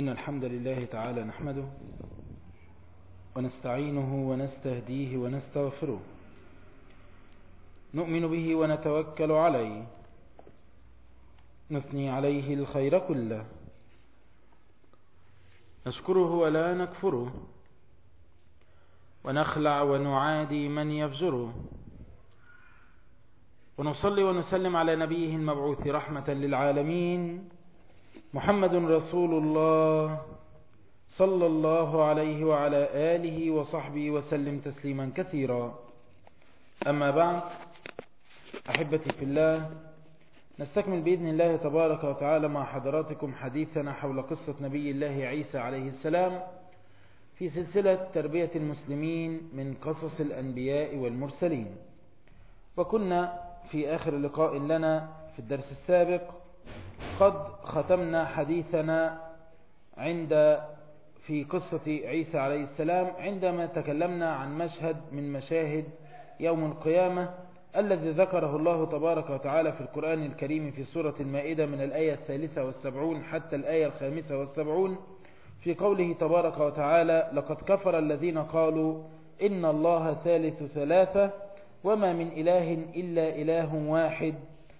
إن الحمد لله تعالى نحمده ونستعينه ونستهديه ونستغفره نؤمن به ونتوكل عليه نثني عليه الخير كله نشكره ولا نكفره ونخلع ونعادي من يفجره ونصلي ونسلم على نبيه المبعوث رحمة للعالمين محمد رسول الله صلى الله عليه وعلى آله وصحبه وسلم تسليما كثيرا أما بعد أحبتي في الله نستكمل بإذن الله تبارك وتعالى مع حضراتكم حديثنا حول قصة نبي الله عيسى عليه السلام في سلسلة تربية المسلمين من قصص الأنبياء والمرسلين وكنا في آخر لقاء لنا في الدرس السابق قد ختمنا حديثنا عند في قصة عيسى عليه السلام عندما تكلمنا عن مشهد من مشاهد يوم القيامة الذي ذكره الله تبارك وتعالى في القرآن الكريم في سورة المائدة من الآية الثالثة والسبعون حتى الآية الخامسة والسبعون في قوله تبارك وتعالى لقد كفر الذين قالوا إن الله ثالث ثلاثة وما من إله إلا إله واحد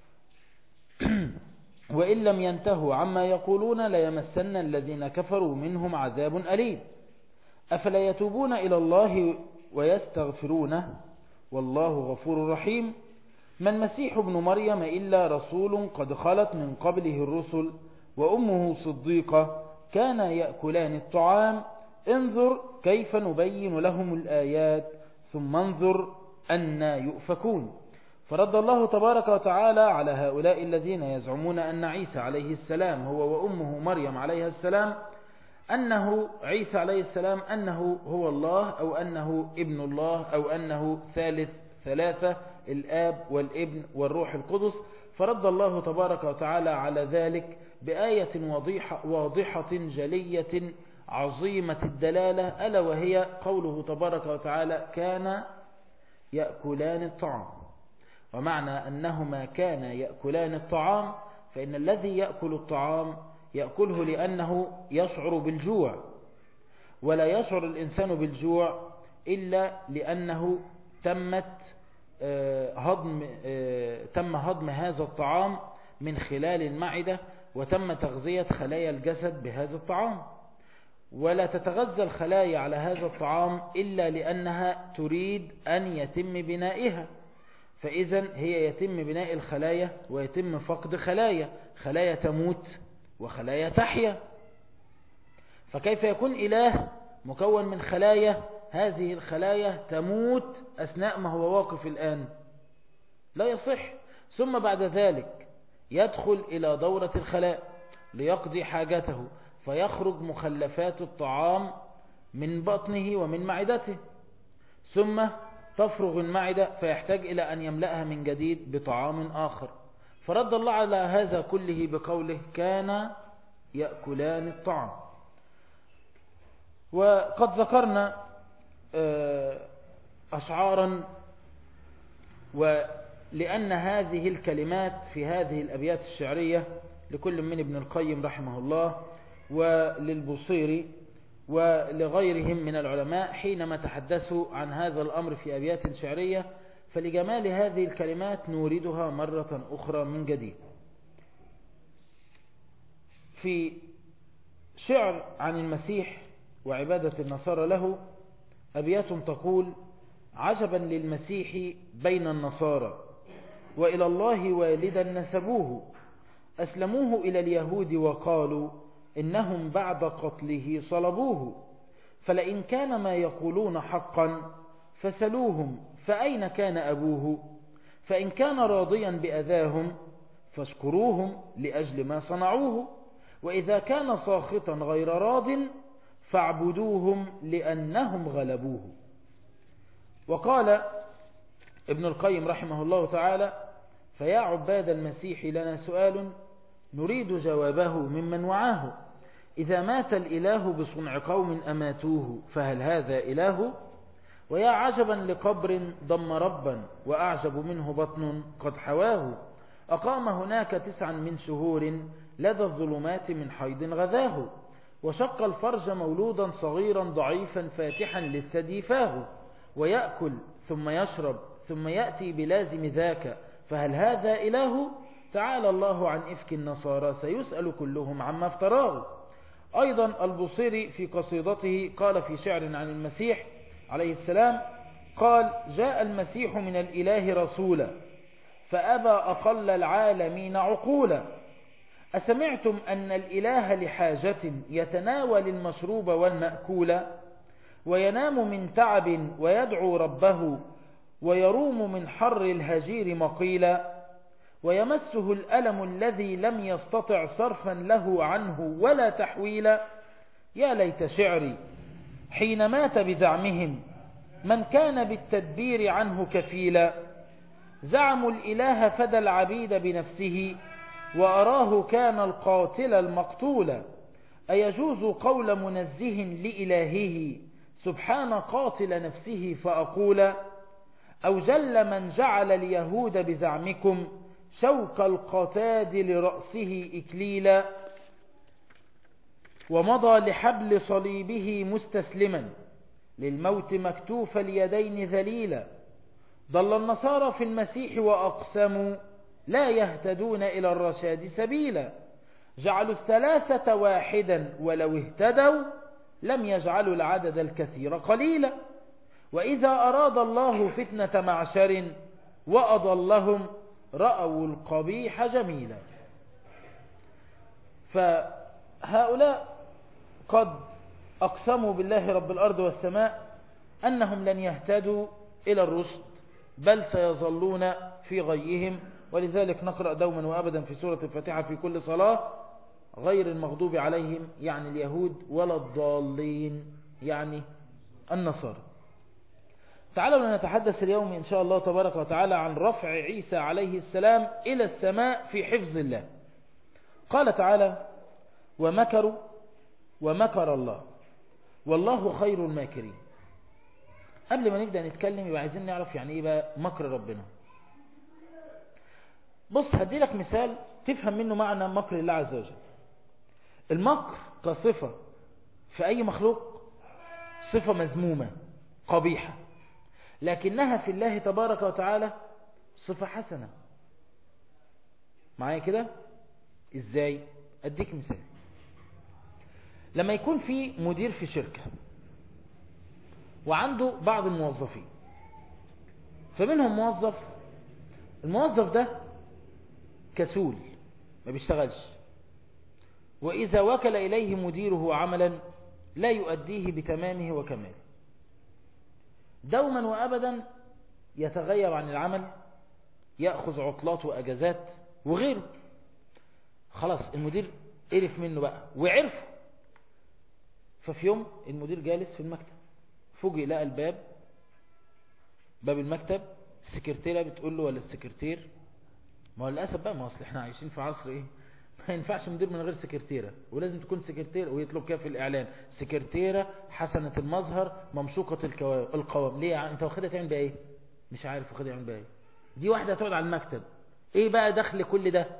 وإن لم ينتهوا عما يقولون ليمسن الذين كفروا منهم عذاب أليم أفلا يتوبون إلى الله ويستغفرونه والله غفور رحيم ما المسيح ابن مريم إلا رسول قد خلت من قبله الرسل وأمه صديقة كان يأكلان الطعام انظر كيف نبين لهم الآيات ثم انظر أنا يؤفكون فرد الله تبارك وتعالى على هؤلاء الذين يزعمون أن عيسى عليه السلام هو وأمه مريم عليها السلام أنه عيسى عليه السلام أنه هو الله أو أنه ابن الله أو أنه ثالث ثلاثة الآب والابن والروح القدس فرد الله تبارك وتعالى على ذلك بآية واضحة, واضحة جلية عظيمة الدلالة ألا وهي قوله تبارك وتعالى كان يأكلان الطعام ومعنى أنهما كان يأكلان الطعام فإن الذي يأكل الطعام يأكله لأنه يشعر بالجوع ولا يشعر الإنسان بالجوع إلا لأنه تمت هضم تم هضم هذا الطعام من خلال المعدة وتم تغذية خلايا الجسد بهذا الطعام ولا تتغذى الخلايا على هذا الطعام إلا لأنها تريد أن يتم بنائها فإذا هي يتم بناء الخلايا ويتم فقد خلايا خلايا تموت وخلايا تحيا فكيف يكون إله مكون من خلايا هذه الخلايا تموت أثناء ما هو واقف الآن لا يصح ثم بعد ذلك يدخل إلى دورة الخلاء ليقضي حاجته فيخرج مخلفات الطعام من بطنه ومن معدته ثم تفرغ المعدة فيحتاج إلى أن يملأها من جديد بطعام آخر فرد الله على هذا كله بقوله كان يأكلان الطعام وقد ذكرنا أشعارا ولأن هذه الكلمات في هذه الأبيات الشعرية لكل من ابن القيم رحمه الله وللبصيري ولغيرهم من العلماء حينما تحدثوا عن هذا الأمر في أبيات شعرية فلجمال هذه الكلمات نوردها مرة أخرى من جديد في شعر عن المسيح وعبادة النصارى له أبيات تقول عجبا للمسيح بين النصارى وإلى الله والدا نسبوه أسلموه إلى اليهود وقالوا إنهم بعد قتله صلبوه فلئن كان ما يقولون حقا فسلوهم فأين كان أبوه فإن كان راضيا بأذاهم فاشكروهم لأجل ما صنعوه وإذا كان ساخطا غير راض فاعبدوهم لأنهم غلبوه وقال ابن القيم رحمه الله تعالى فيا عباد المسيح لنا سؤال نريد جوابه ممن وعاه إذا مات الإله بصنع قوم أماتوه فهل هذا إله ويا عجبا لقبر ضم ربا وأعجب منه بطن قد حواه أقام هناك تسعا من شهور لدى الظلمات من حيض غذاه وشق الفرج مولودا صغيرا ضعيفا فاتحا للثدي فاه ويأكل ثم يشرب ثم يأتي بلازم ذاك فهل هذا إله تعالى الله عن إفك النصارى سيسأل كلهم عما افتراه أيضا البصيري في قصيدته قال في شعر عن المسيح عليه السلام قال جاء المسيح من الإله رسولا فأبى أقل العالمين عقولا أسمعتم أن الإله لحاجة يتناول المشروب والمأكول وينام من تعب ويدعو ربه ويروم من حر الهجير مقيلا ويمسه الألم الذي لم يستطع صرفا له عنه ولا تحويلا يا ليت شعري حين مات بزعمهم من كان بالتدبير عنه كفيلا زعموا الإله فدى العبيد بنفسه وأراه كان القاتل المقتول أيجوز قول منزه لإلهه سبحان قاتل نفسه فأقول أو جل من جعل اليهود بزعمكم شوك القتاد لرأسه إكليلا ومضى لحبل صليبه مستسلما للموت مكتوف اليدين ذليلا ضل النصارى في المسيح وأقسموا لا يهتدون إلى الرشاد سبيلا جعلوا الثلاثة واحدا ولو اهتدوا لم يجعلوا العدد الكثير قليلا وإذا أراد الله فتنة معشر وأضلهم رأوا القبيح جميلا فهؤلاء قد أقسموا بالله رب الأرض والسماء أنهم لن يهتدوا إلى الرشد بل سيظلون في غيهم ولذلك نقرأ دوما وأبدا في سورة الفاتحة في كل صلاة غير المغضوب عليهم يعني اليهود ولا الضالين يعني النصارى تعالوا نتحدث اليوم إن شاء الله تبارك وتعالى عن رفع عيسى عليه السلام إلى السماء في حفظ الله قال تعالى ومكروا ومكر الله والله خير الماكرين قبل ما نبدأ نتكلم يبقى عايزين نعرف يعني ايه بقى مكر ربنا بص هدي لك مثال تفهم منه معنى مكر الله عز وجل المكر كصفة في أي مخلوق صفة مذمومة قبيحة لكنها في الله تبارك وتعالى صفة حسنة معايا كده ازاي اديك مثال لما يكون في مدير في شركة وعنده بعض الموظفين فمنهم موظف الموظف ده كسول ما بيشتغلش وإذا وكل إليه مديره عملا لا يؤديه بتمامه وكماله دوما وأبدا يتغير عن العمل يأخذ عطلات وأجازات وغيره خلاص المدير قرف منه بقى وعرف ففي يوم المدير جالس في المكتب فوجئ لقى الباب باب المكتب السكرتيرة بتقول له ولا السكرتير ما هو للأسف بقى ما اصل احنا عايشين في عصر ايه ما ينفعش مدير من غير سكرتيرة ولازم تكون سكرتيرة ويطلب كده في الإعلان سكرتيرة حسنة المظهر ممشوقة القوام ليه انت واخدها تعمل بها ايه مش عارف واخدها تعمل بها ايه دي واحدة تقعد على المكتب ايه بقى دخل كل ده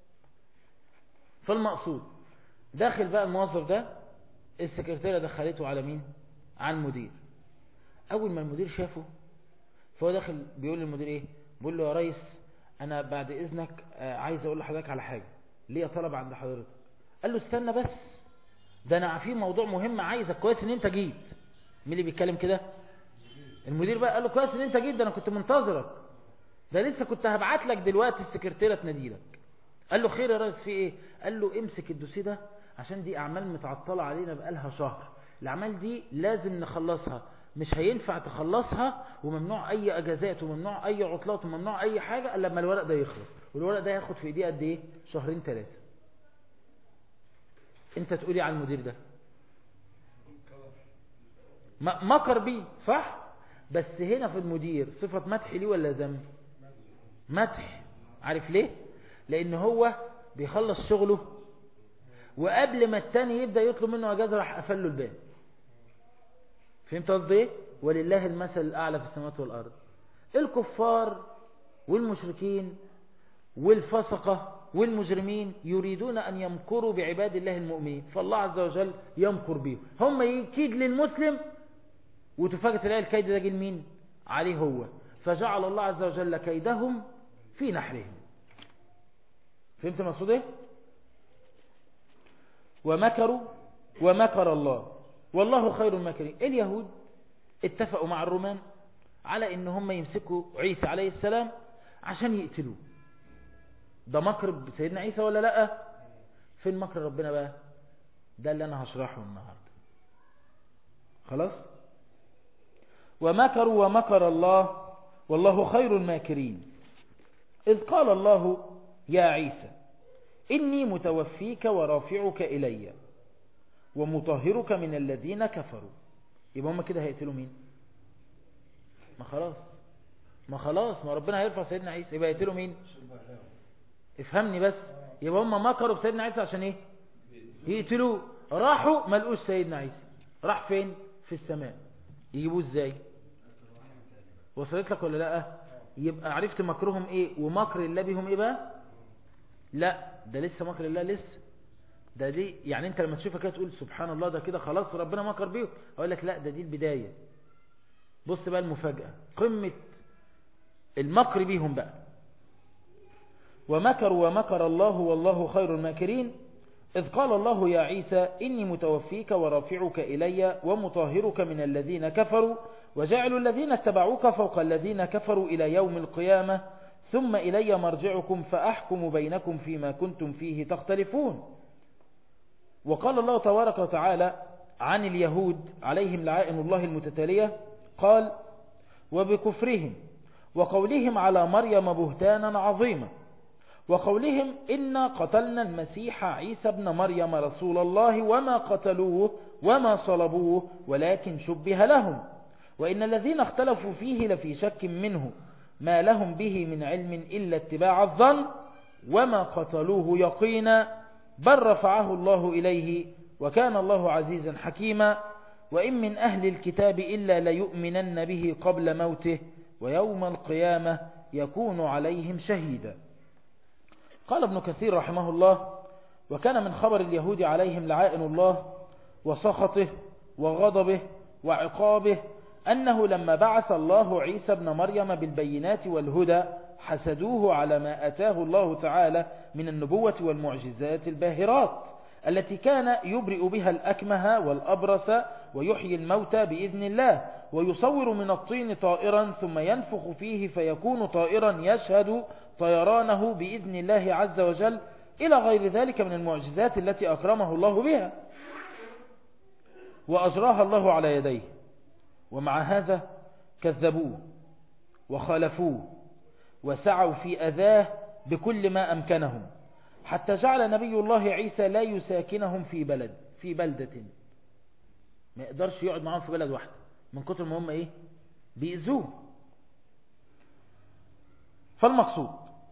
فالمقصود داخل بقى الموظف ده السكرتيرة دخلته على مين على المدير اول ما المدير شافه فهو داخل بيقول للمدير ايه بيقول له يا ريس انا بعد اذنك عايز اقول لحضرتك على حاجة ليه طلب عند حضرتك قال له استنى بس ده انا في موضوع مهم عايزك كويس ان انت جيت مين اللي بيتكلم كده المدير بقى قال له كويس ان انت جيت ده انا كنت منتظرك ده لسه كنت هبعت لك دلوقتي السكرتيرة تناديلك قال له خير يا ريس في ايه قال له امسك الدوسيه ده عشان دي اعمال متعطلة علينا بقالها شهر الاعمال دي لازم نخلصها مش هينفع تخلصها وممنوع اي اجازات وممنوع اي عطلات وممنوع اي حاجة الا لما الورق ده يخلص والورق ده ياخد في ايديه قد ايه شهرين ثلاثة انت تقولي على المدير ده مكر بيه صح بس هنا في المدير صفة مدح ليه ولا ذم مدح عارف ليه لان هو بيخلص شغله وقبل ما التاني يبدأ يطلب منه اجازة راح قفل له الباب فهمت قصدي ايه ولله المثل الاعلى في السماوات والارض الكفار والمشركين والفسقة والمجرمين يريدون أن يمكروا بعباد الله المؤمنين فالله عز وجل يمكر بهم هم يكيد للمسلم وتفاجئ تلاقي الكيد ده جه لمين عليه هو فجعل الله عز وجل كيدهم في نحرهم فهمت المقصود ايه ومكروا ومكر الله والله خير الماكرين اليهود اتفقوا مع الرومان على ان هم يمسكوا عيسى عليه السلام عشان يقتلوه ده مكر بسيدنا عيسى ولا لا فين مكر ربنا بقى ده اللي انا هشرحه النهاردة خلاص ومكروا ومكر الله والله خير الماكرين إذ قال الله يا عيسى إني متوفيك ورافعك إلي ومطهرك من الذين كفروا يبقى هم كده هيقتلوا مين ما خلاص ما خلاص ما ربنا هيرفع سيدنا عيسى يبقى هيقتلوا مين افهمني بس يبقى هم مكروا بسيدنا عيسى عشان ايه يقتلوه راحوا ما لقوش سيدنا عيسى راح فين في السماء يجيبوه ازاي وصلت لك ولا لا يبقى عرفت مكرهم ايه ومكر الله بهم ايه بقى لا ده لسه مكر الله لسه ده دي يعني انت لما تشوفها كده تقول سبحان الله ده كده خلاص ربنا مكر بيهم اقول لك لا ده دي البداية بص بقى المفاجأة قمة المكر بيهم بقى ومكروا ومكر الله والله خير الماكرين إذ قال الله يا عيسى إني متوفيك ورافعك إلي ومطهرك من الذين كفروا وجعل الذين اتبعوك فوق الذين كفروا إلى يوم القيامة ثم إلي مرجعكم فأحكم بينكم فيما كنتم فيه تختلفون وقال الله تبارك وتعالى عن اليهود عليهم لعائن الله المتتالية قال وبكفرهم وقولهم على مريم بهتانا عظيما وقولهم إنا قتلنا المسيح عيسى ابن مريم رسول الله وما قتلوه وما صلبوه ولكن شبه لهم وإن الذين اختلفوا فيه لفي شك منه ما لهم به من علم إلا اتباع الظن وما قتلوه يقينا بل رفعه الله إليه وكان الله عزيزا حكيما وإن من أهل الكتاب إلا ليؤمنن به قبل موته ويوم القيامة يكون عليهم شهيدا قال ابن كثير رحمه الله وكان من خبر اليهود عليهم لعائن الله وسخطه وغضبه وعقابه أنه لما بعث الله عيسى ابن مريم بالبينات والهدى حسدوه على ما أتاه الله تعالى من النبوة والمعجزات الباهرات التي كان يبرئ بها الأكمه والأبرس ويحيي الموتى بإذن الله ويصور من الطين طائرا ثم ينفخ فيه فيكون طائرا يشهد طيرانه بإذن الله عز وجل إلى غير ذلك من المعجزات التي أكرمه الله بها وأجراها الله على يديه ومع هذا كذبوه وخالفوه وسعوا في أذاه بكل ما أمكنهم حتى جعل نبي الله عيسى لا يساكنهم في بلد في بلدة ما يقدرش يقعد معهم في بلد واحدة من كتر ما هم ايه بيأذوه فالمقصود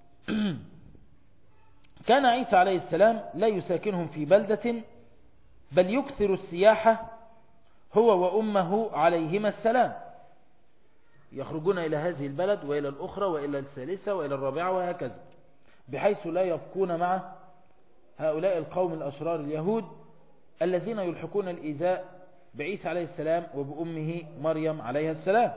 كان عيسى عليه السلام لا يساكنهم في بلدة بل يكثر السياحة هو وأمه عليهما السلام يخرجون إلى هذه البلد وإلى الأخرى وإلى الثالثة وإلى الرابعة وهكذا بحيث لا يبقون مع هؤلاء القوم الأشرار اليهود الذين يلحقون الإيذاء بعيسى عليه السلام وبأمه مريم عليها السلام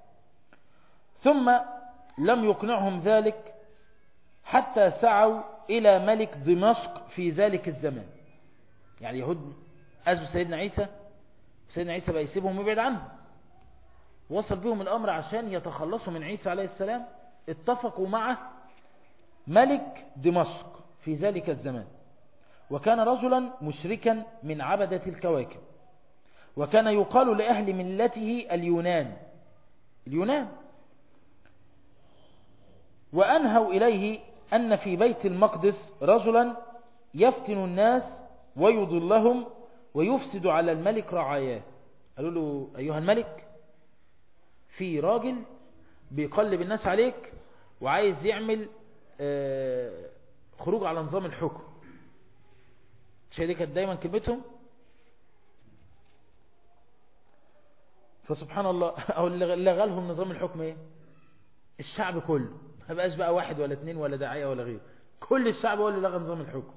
ثم لم يقنعهم ذلك حتى سعوا إلى ملك دمشق في ذلك الزمان يعني يهود أزوا سيدنا عيسى سيدنا عيسى بقى يسيبهم ويبعد عنهم وصل بهم الأمر عشان يتخلصوا من عيسى عليه السلام اتفقوا مع ملك دمشق في ذلك الزمان وكان رجلا مشركا من عبدة الكواكب وكان يقال لأهل ملته اليونان اليونان وأنهوا إليه أن في بيت المقدس رجلا يفتن الناس ويضلهم ويفسد على الملك رعاياه قالوا له أيها الملك في راجل بيقلب الناس عليك وعايز يعمل خروج على نظام الحكم شيء دي كانت دايما كلمتهم فسبحان الله او اللي لغالهم نظام الحكم ايه الشعب كله ما بقاش بقى واحد ولا اتنين ولا داعية ولا غيره كل الشعب هو اللي لغى نظام الحكم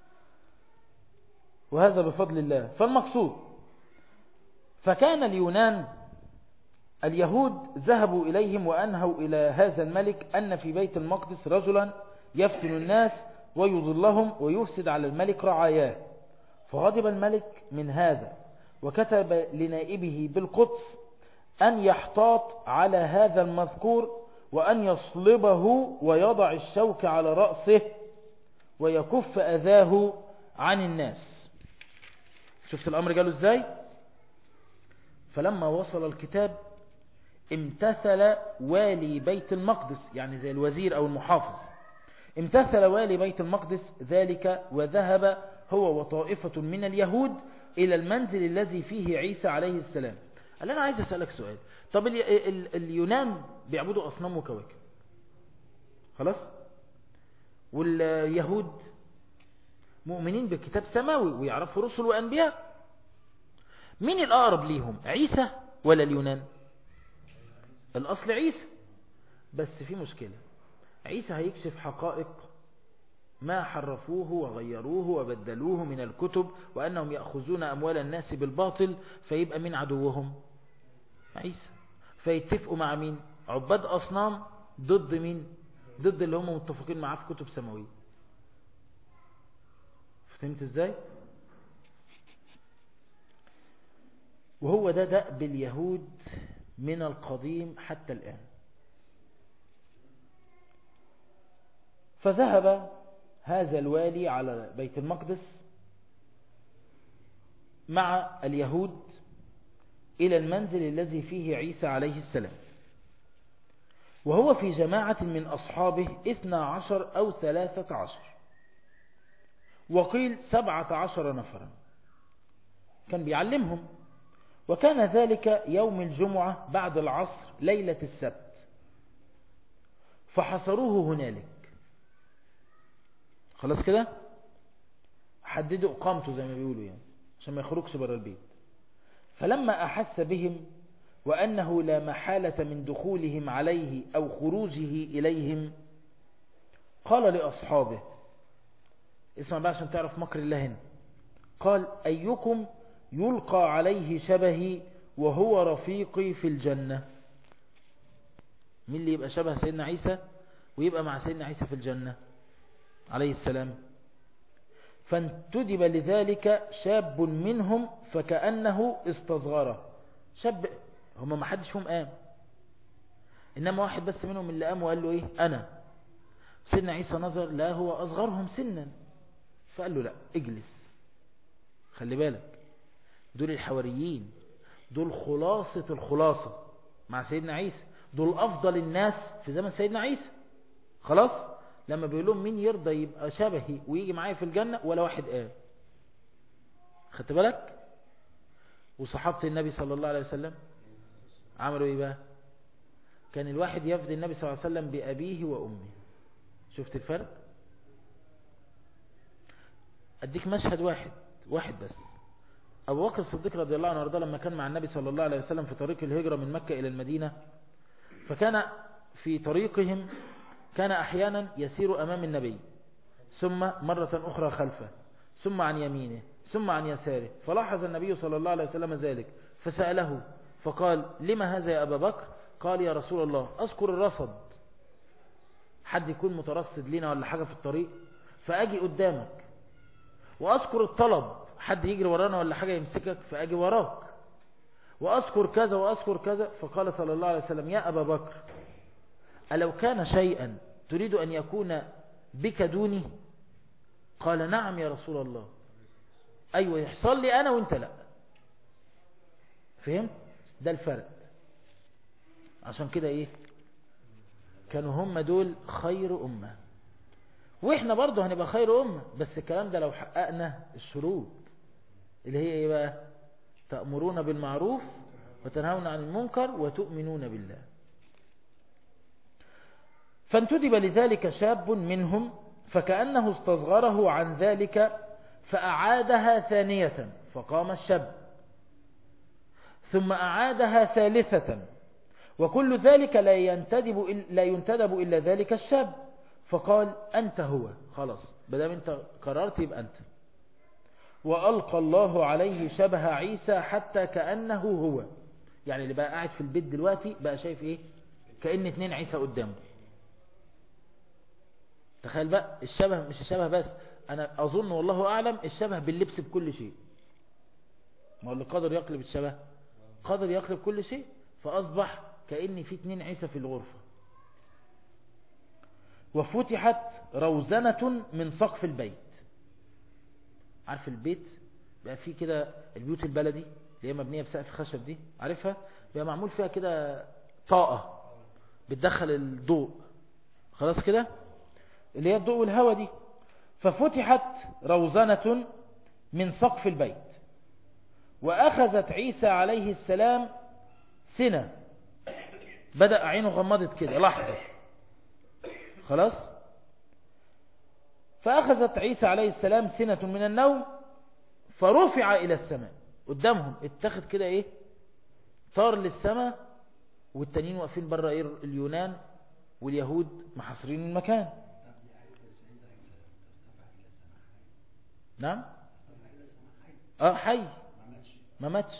وهذا بفضل الله فالمقصود فكان اليونان اليهود ذهبوا إليهم وأنهوا إلى هذا الملك أن في بيت المقدس رجلا يفتن الناس ويضلهم ويفسد على الملك رعاياه فغضب الملك من هذا وكتب لنائبه بالقدس أن يحتاط على هذا المذكور وأن يصلبه ويضع الشوك على رأسه ويكف أذاه عن الناس شفت الأمر قالوا إزاي فلما وصل الكتاب امتثل والي بيت المقدس يعني زي الوزير أو المحافظ امتثل والي بيت المقدس ذلك وذهب هو وطائفة من اليهود إلى المنزل الذي فيه عيسى عليه السلام قال أنا عايز أسألك سؤال طب اليونان بيعبدوا أصنام وكواكب خلاص واليهود مؤمنين بكتاب سماوي ويعرفوا رسل وأنبياء مين الأقرب ليهم عيسى ولا اليونان الأصل عيسى بس في مشكلة عيسى هيكشف حقائق ما حرفوه وغيروه وبدلوه من الكتب وأنهم يأخذون أموال الناس بالباطل فيبقى من عدوهم عيسى فيتفقوا مع مين عباد أصنام ضد مين ضد اللي هم متفقين معاه في كتب سماوية فهمت ازاي وهو ده دأب اليهود من القديم حتى الآن فذهب هذا الوالي على بيت المقدس مع اليهود إلى المنزل الذي فيه عيسى عليه السلام وهو في جماعة من أصحابه اثنى عشر أو ثلاثة عشر وقيل سبعة عشر نفرا كان بيعلمهم وكان ذلك يوم الجمعة بعد العصر ليلة السبت فحصروه هنالك خلاص كده حددوا اقامته زي ما بيقولوا يعني عشان ما يخرجش بره البيت فلما أحس بهم وأنه لا محالة من دخولهم عليه أو خروجه إليهم قال لأصحابه اسمع بقى عشان تعرف مكر الله هنا قال أيكم يلقى عليه شبهي وهو رفيقي في الجنة مين اللي يبقى شبه سيدنا عيسى ويبقى مع سيدنا عيسى في الجنة عليه السلام فانتدب لذلك شاب منهم فكأنه استصغره شاب هم ما حدش فيهم قام إنما واحد بس منهم اللي قام وقال له إيه أنا سيدنا عيسى نظر لا هو أصغرهم سنا فقال له لا اجلس خلي بالك دول الحواريين دول خلاصة الخلاصة مع سيدنا عيسى دول أفضل الناس في زمن سيدنا عيسى خلاص لما بيقول لهم مين يرضى يبقى شبهي ويجي معايا في الجنة ولا واحد قال خدت بالك وصحابة النبي صلى الله عليه وسلم عملوا ايه بقى كان الواحد يفدي النبي صلى الله عليه وسلم بأبيه وأمه شفت الفرق أديك مشهد واحد واحد بس أبو بكر الصديق رضي الله عنه وارضاه لما كان مع النبي صلى الله عليه وسلم في طريق الهجرة من مكة إلى المدينة فكان في طريقهم كان أحيانا يسير أمام النبي ثم مرة أخرى خلفه ثم عن يمينه ثم عن يساره فلاحظ النبي صلى الله عليه وسلم ذلك فسأله فقال لما هذا يا أبا بكر قال يا رسول الله أذكر الرصد حد يكون مترصد لنا ولا حاجة في الطريق فأجي قدامك وأذكر الطلب حد يجري ورانا ولا حاجة يمسكك فأجي وراك وأذكر كذا وأذكر كذا فقال صلى الله عليه وسلم يا أبا بكر ألو كان شيئا تريد أن يكون بك دوني قال نعم يا رسول الله أيوة يحصل لي أنا وانت لا فهمت ده الفرق عشان كده ايه كانوا هم دول خير أمة واحنا برضه هنبقى خير أمة بس الكلام ده لو حققنا الشروط اللي هي ايه بقى تأمرون بالمعروف وتنهون عن المنكر وتؤمنون بالله فانتدب لذلك شاب منهم فكأنه استصغره عن ذلك فأعادها ثانية فقام الشاب ثم أعادها ثالثة وكل ذلك لا ينتدب, لا ينتدب إلا ذلك الشاب فقال أنت هو خلاص بدام أنت قررت يبقى أنت وألقى الله عليه شبه عيسى حتى كأنه هو يعني اللي بقى قاعد في البيت دلوقتي بقى شايف ايه كأن اتنين عيسى قدامه تخيل بقى الشبه مش الشبه بس انا اظن والله اعلم الشبه باللبس بكل شيء ما هو اللي قادر يقلب الشبه قادر يقلب كل شيء فاصبح كأن في اتنين عيسى في الغرفة وفتحت روزنة من سقف البيت عارف البيت بقى فيه كده البيوت البلدي اللي هي مبنية بسقف خشب دي عارفها بقى معمول فيها كده طاقة بتدخل الضوء خلاص كده اللي هي الضوء والهواء دي ففتحت روزنة من سقف البيت وأخذت عيسى عليه السلام سنة بدأ عينه غمضت كده لحظة خلاص فأخذت عيسى عليه السلام سنة من النوم فرفع إلى السماء قدامهم اتخذ كده ايه طار للسماء والتانيين واقفين بره ايه اليونان واليهود محاصرين المكان نعم اه حي ما ماتش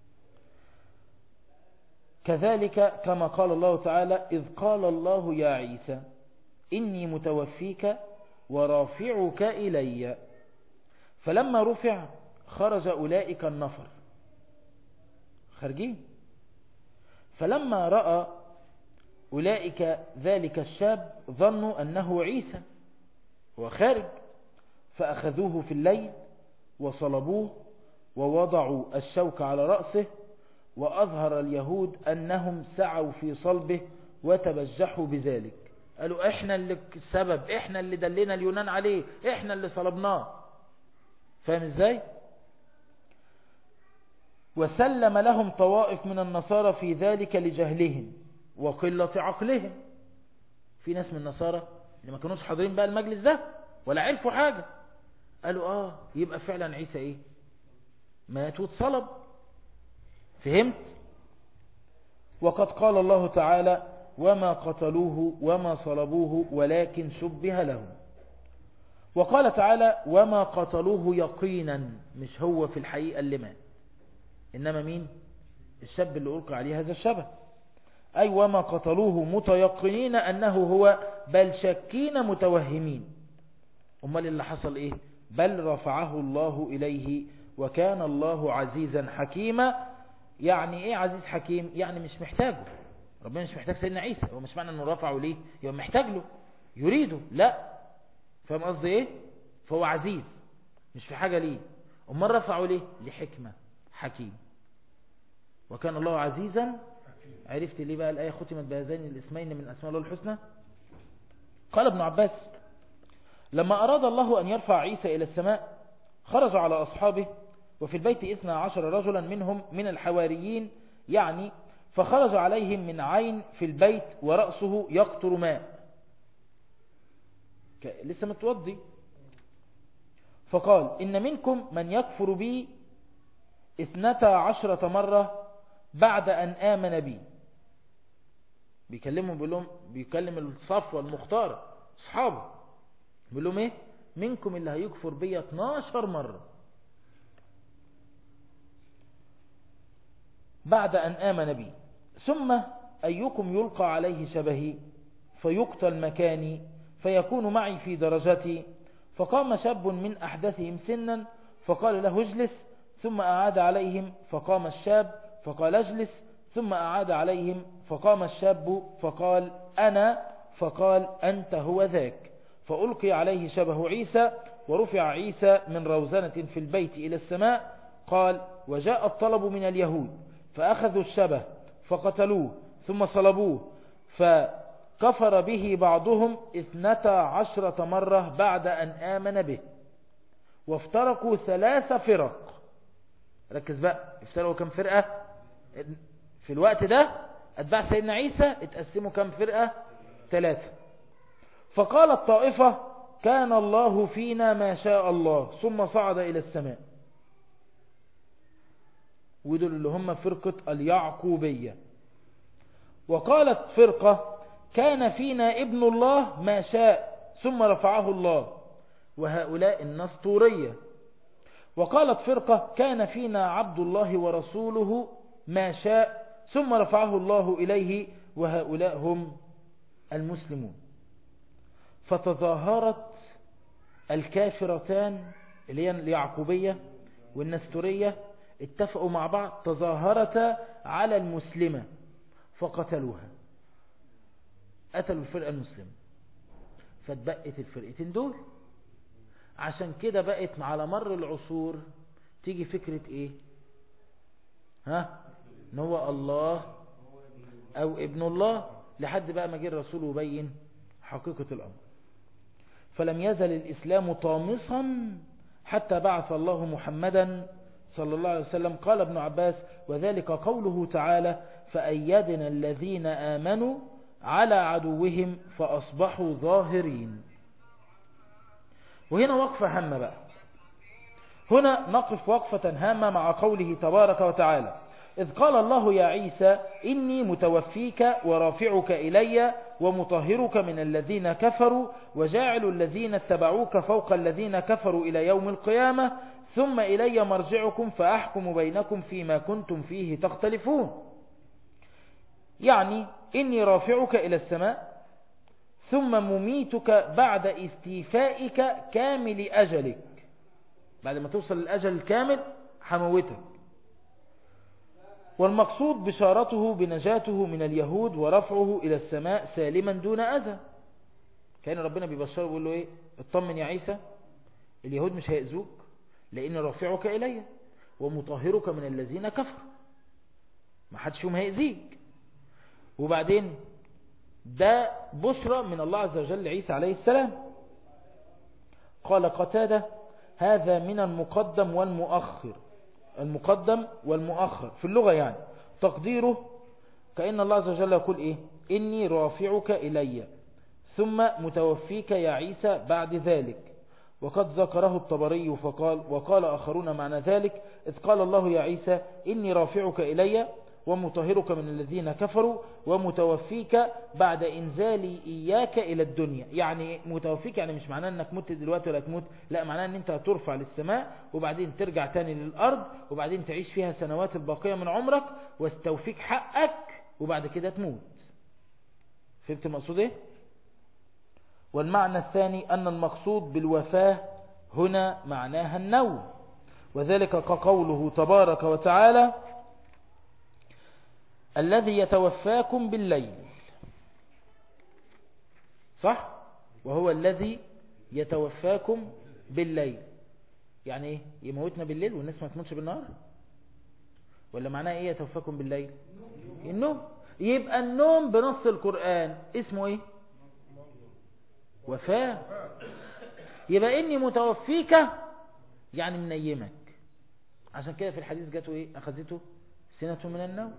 كذلك كما قال الله تعالى إذ قال الله يا عيسى إني متوفيك ورافعك إلي فلما رفع خرج أولئك النفر خارجين فلما رأى أولئك ذلك الشاب ظنوا أنه عيسى هو خارج فأخذوه في الليل وصلبوه ووضعوا الشوك على رأسه وأظهر اليهود أنهم سعوا في صلبه وتبجحوا بذلك قالوا احنا اللي السبب احنا اللي دلنا اليونان عليه احنا اللي صلبناه فاهم ازاي وسلم لهم طوائف من النصارى في ذلك لجهلهم وقلة عقلهم في ناس من النصارى اللي ما كانوش حاضرين بقى المجلس ده ولا عرفوا حاجة قالوا اه يبقى فعلا عيسى ايه مات واتصلب فهمت وقد قال الله تعالى وما قتلوه وما صلبوه ولكن شبه لهم وقال تعالى وما قتلوه يقينا مش هو في الحقيقة اللي مات إنما مين الشاب اللي ألقى عليه هذا الشبه أي وما قتلوه متيقنين أنه هو بل شكين متوهمين أمال اللي حصل إيه بل رفعه الله إليه وكان الله عزيزا حكيما يعني إيه عزيز حكيم يعني مش محتاجه ربنا مش محتاج سيدنا عيسى هو مش معنى أنه رفعه ليه يبقى محتاج له يريده لا فاهم قصدي إيه فهو عزيز مش في حاجة ليه أمال رفعه ليه لحكمة حكيم وكان الله عزيزا عرفت ليه بقى الآية ختمت بهذين الاسمين من أسماء الله الحسنى قال ابن عباس لما أراد الله أن يرفع عيسى إلى السماء خرج على أصحابه وفي البيت إثنى عشر رجلا منهم من الحواريين يعني فخرج عليهم من عين في البيت ورأسه يقطر ماء لسه متوضي فقال إن منكم من يكفر بي اثنتا عشرة مرة بعد أن آمن بي بيكلمهم بيقول لهم بيكلم الصفوة المختار أصحابه بيقول لهم إيه منكم اللي هيكفر بي 12 مرة بعد أن آمن بي ثم أيكم يلقى عليه شبهي فيقتل مكاني فيكون معي في درجتي فقام شاب من أحدثهم سنا فقال له اجلس ثم أعاد عليهم فقام الشاب فقال اجلس ثم أعاد عليهم فقام الشاب فقال أنا فقال أنت هو ذاك فألقي عليه شبه عيسى ورفع عيسى من روزنة في البيت إلى السماء قال وجاء الطلب من اليهود فأخذوا الشبه فقتلوه ثم صلبوه فكفر به بعضهم اثنتا عشرة مرة بعد أن آمن به وافترقوا ثلاث فرق ركز بقى افترقوا كم فرقة في الوقت ده أتباع سيدنا عيسى اتقسموا كم فرقة ثلاثة فقال الطائفة كان الله فينا ما شاء الله ثم صعد إلى السماء ودول اللي هم فرقة اليعقوبية وقالت فرقة كان فينا ابن الله ما شاء ثم رفعه الله وهؤلاء النسطورية وقالت فرقة كان فينا عبد الله ورسوله ما شاء ثم رفعه الله إليه وهؤلاء هم المسلمون فتظاهرت الكافرتان اللي هي اليعقوبية والنستورية اتفقوا مع بعض تظاهرتا على المسلمة فقتلوها قتلوا الفرقة المسلمة فاتبقت الفرقتين دول عشان كده بقت على مر العصور تيجي فكرة ايه ها ان هو الله او ابن الله لحد بقى ما جه الرسول وبين حقيقة الامر فلم يزل الاسلام طامسا حتى بعث الله محمدا صلى الله عليه وسلم قال ابن عباس وذلك قوله تعالى فأيدنا الذين آمنوا على عدوهم فأصبحوا ظاهرين وهنا وقفة هامة بقى هنا نقف وقفة هامة مع قوله تبارك وتعالى إذ قال الله يا عيسى إني متوفيك ورافعك إلي ومطهرك من الذين كفروا وجاعل الذين اتبعوك فوق الذين كفروا إلى يوم القيامة ثم إلي مرجعكم فأحكم بينكم فيما كنتم فيه تختلفون يعني إني رافعك إلى السماء ثم مميتك بعد استيفائك كامل أجلك بعد ما توصل الأجل الكامل حموتك والمقصود بشارته بنجاته من اليهود ورفعه إلى السماء سالما دون أذى كان ربنا بيبشره ويقول له إيه اطمن يا عيسى اليهود مش هيأذوك لأن رافعك إلي ومطهرك من الذين كفروا ما حدش فيهم هيأذيك وبعدين ده بشرى من الله عز وجل لعيسى عليه السلام قال قتادة هذا من المقدم والمؤخر المقدم والمؤخر في اللغة يعني تقديره كأن الله عز وجل يقول إيه إني رافعك إلي ثم متوفيك يا عيسى بعد ذلك وقد ذكره الطبري فقال وقال آخرون معنى ذلك إذ قال الله يا عيسى إني رافعك إلي ومطهرك من الذين كفروا ومتوفيك بعد إنزالي إياك إلى الدنيا يعني متوفيك يعني مش معناه أنك مت دلوقتي ولا تموت لا معناه أن أنت هترفع للسماء وبعدين ترجع تاني للأرض وبعدين تعيش فيها سنوات الباقية من عمرك واستوفيك حقك وبعد كده تموت فهمت المقصود ايه والمعنى الثاني أن المقصود بالوفاة هنا معناها النوم وذلك كقوله تبارك وتعالى الذي يتوفاكم بالليل صح وهو الذي يتوفاكم بالليل يعني ايه يموتنا بالليل والناس ما تموتش بالنهار ولا معناه ايه يتوفاكم بالليل النوم يبقى النوم بنص القرآن اسمه ايه وفاة يبقى اني متوفيك يعني منيمك عشان كده في الحديث جاته ايه اخذته سنة من النوم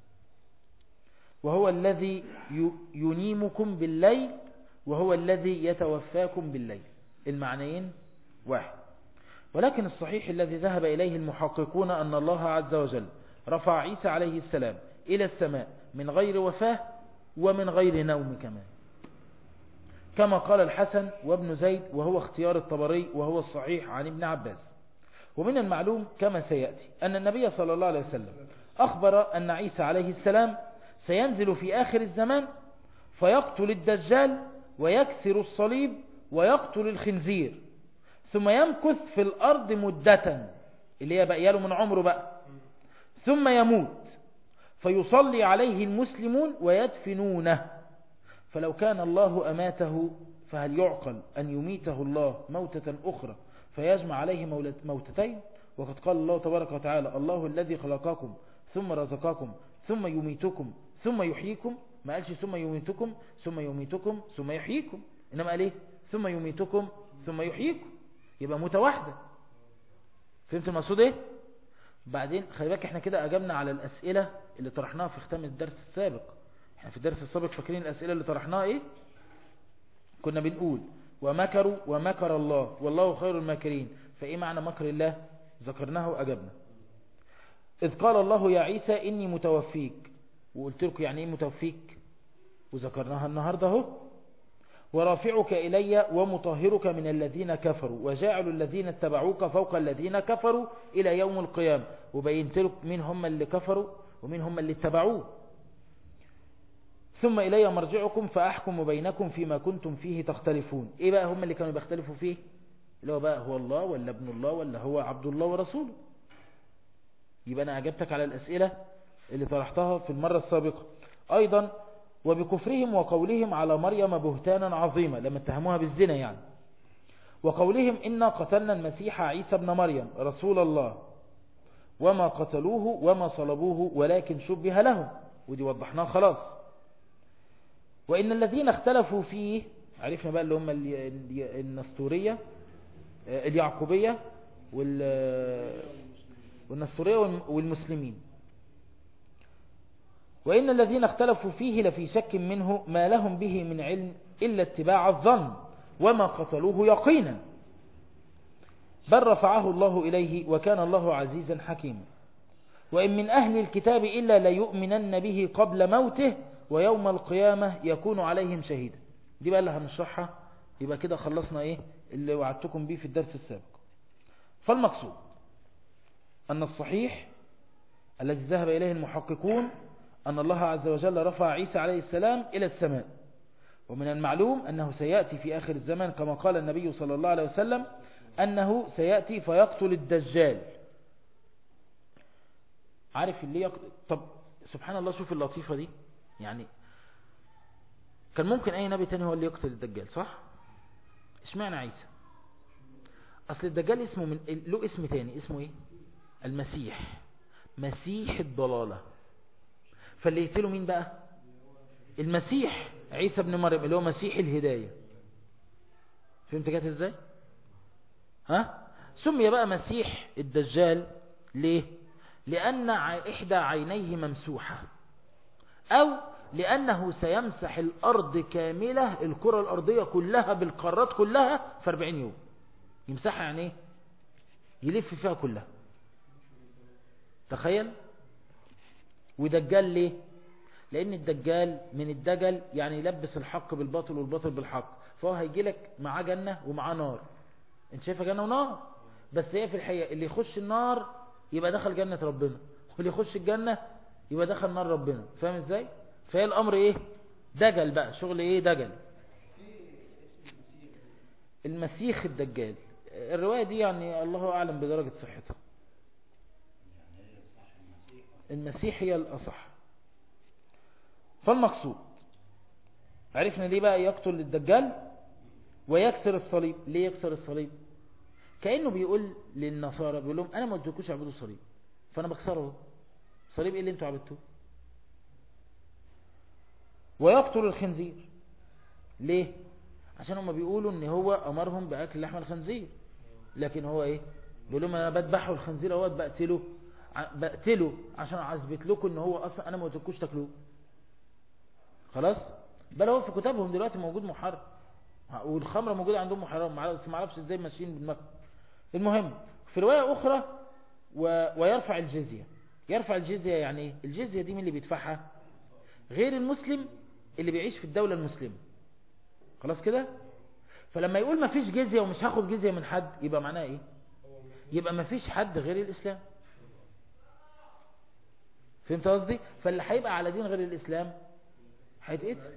وهو الذي ينيمكم بالليل وهو الذي يتوفاكم بالليل المعنيين واحد ولكن الصحيح الذي ذهب إليه المحققون أن الله عز وجل رفع عيسى عليه السلام إلى السماء من غير وفاه ومن غير نوم كمان كما قال الحسن وابن زيد وهو اختيار الطبري وهو الصحيح عن ابن عباس ومن المعلوم كما سيأتي أن النبي صلى الله عليه وسلم أخبر أن عيسى عليه السلام سينزل في آخر الزمان فيقتل الدجال ويكسر الصليب ويقتل الخنزير ثم يمكث في الأرض مدة اللي هي بقياله من عمره بقى ثم يموت فيصلي عليه المسلمون ويدفنونه فلو كان الله أماته فهل يعقل أن يميته الله موتة أخرى فيجمع عليه موتتين وقد قال الله تبارك وتعالى الله الذي خلقكم ثم رزقكم ثم يميتكم ثم يحييكم ما قالش ثم يميتكم ثم يميتكم ثم يحييكم إنما قال إيه ثم يميتكم ثم يحييكم يبقى متواحدة فهمت المقصود إيه بعدين خلي بالك احنا كده أجبنا على الأسئلة اللي طرحناها في ختام الدرس السابق احنا في الدرس السابق فاكرين الأسئلة اللي طرحناها إيه كنا بنقول ومكروا ومكر الله والله خير الماكرين فإيه معنى مكر الله ذكرناه وأجبنا إذ قال الله يا عيسى إني متوفيك وقلت لكم يعني إيه متوفيك وذكرناها النهاردة اهو ورافعك إلي ومطهرك من الذين كفروا وجاعل الذين اتبعوك فوق الذين كفروا إلى يوم القيامة وبينت لك مين هم اللي كفروا ومين هم اللي اتبعوه ثم إلي مرجعكم فأحكم بينكم فيما كنتم فيه تختلفون إيه بقى هم اللي كانوا بيختلفوا فيه اللي هو بقى هو الله ولا ابن الله ولا هو عبد الله ورسوله يبقى أنا أجبتك على الأسئلة اللي طرحتها في المرة السابقة أيضا وبكفرهم وقولهم على مريم بهتانا عظيما لما اتهموها بالزنا يعني وقولهم إنا قتلنا المسيح عيسى ابن مريم رسول الله وما قتلوه وما صلبوه ولكن شبه لهم ودي وضحناها خلاص وإن الذين اختلفوا فيه عرفنا بقى اللي هم النستورية اليعقوبية والنستورية والمسلمين وإن الذين اختلفوا فيه لفي شك منه ما لهم به من علم إلا اتباع الظن وما قتلوه يقينا بل رفعه الله إليه وكان الله عزيزا حكيما وإن من أهل الكتاب إلا ليؤمنن به قبل موته ويوم القيامة يكون عليهم شهيدا دي بقى اللي هنشرحها يبقى كده خلصنا إيه اللي وعدتكم به في الدرس السابق فالمقصود أن الصحيح الذي ذهب إليه المحققون أن الله عز وجل رفع عيسى عليه السلام إلى السماء ومن المعلوم أنه سيأتي في آخر الزمان كما قال النبي صلى الله عليه وسلم أنه سيأتي فيقتل الدجال عارف اللي يقتل طب سبحان الله شوف اللطيفة دي يعني كان ممكن أي نبي تاني هو اللي يقتل الدجال صح اشمعنى عيسى أصل الدجال اسمه من له اسم تاني اسمه ايه المسيح مسيح الضلالة فاللي يقتله مين بقى المسيح عيسى بن مريم اللي هو مسيح الهداية فهمت جات ازاي ها سمي بقى مسيح الدجال ليه لأن إحدى عينيه ممسوحة أو لأنه سيمسح الأرض كاملة الكرة الأرضية كلها بالقارات كلها في 40 يوم يمسحها يعني ايه يلف فيها كلها تخيل ودجال ليه لأن الدجال من الدجل يعني يلبس الحق بالباطل والباطل بالحق فهو هيجي لك معاه جنة ومعاه نار انت شايفها جنة ونار بس هي في الحقيقة اللي يخش النار يبقى دخل جنة ربنا واللي يخش الجنة يبقى دخل نار ربنا فاهم ازاي فهي الامر ايه دجل بقى شغل ايه دجل المسيخ الدجال الرواية دي يعني الله اعلم بدرجة صحتها المسيح هي الاصح فالمقصود عرفنا ليه بقى يقتل الدجال ويكسر الصليب ليه يكسر الصليب كأنه بيقول للنصارى بيقول لهم انا ما ادوكوش اعبدوا الصليب فانا بكسره صليب ايه اللي انتوا عبدتوه ويقتل الخنزير ليه عشان هم بيقولوا ان هو امرهم باكل لحم الخنزير لكن هو ايه بيقول لهم انا بذبحه الخنزير اهوت بقتله بقتله عشان اثبت لكم ان هو اصلا انا ما قلتلكوش تاكلوه خلاص بل هو في كتابهم دلوقتي موجود محرم والخمره موجوده عندهم محرم بس ما اعرفش ازاي ماشيين بالمثل المهم في روايه اخرى و... ويرفع الجزيه يرفع الجزيه يعني ايه الجزيه دي مين اللي بيدفعها غير المسلم اللي بيعيش في الدوله المسلمه خلاص كده فلما يقول ما فيش جزيه ومش هاخد جزيه من حد يبقى معناه ايه يبقى ما فيش حد غير الاسلام فهمت قصدي فاللي هيبقى على دين غير الاسلام هيتقتل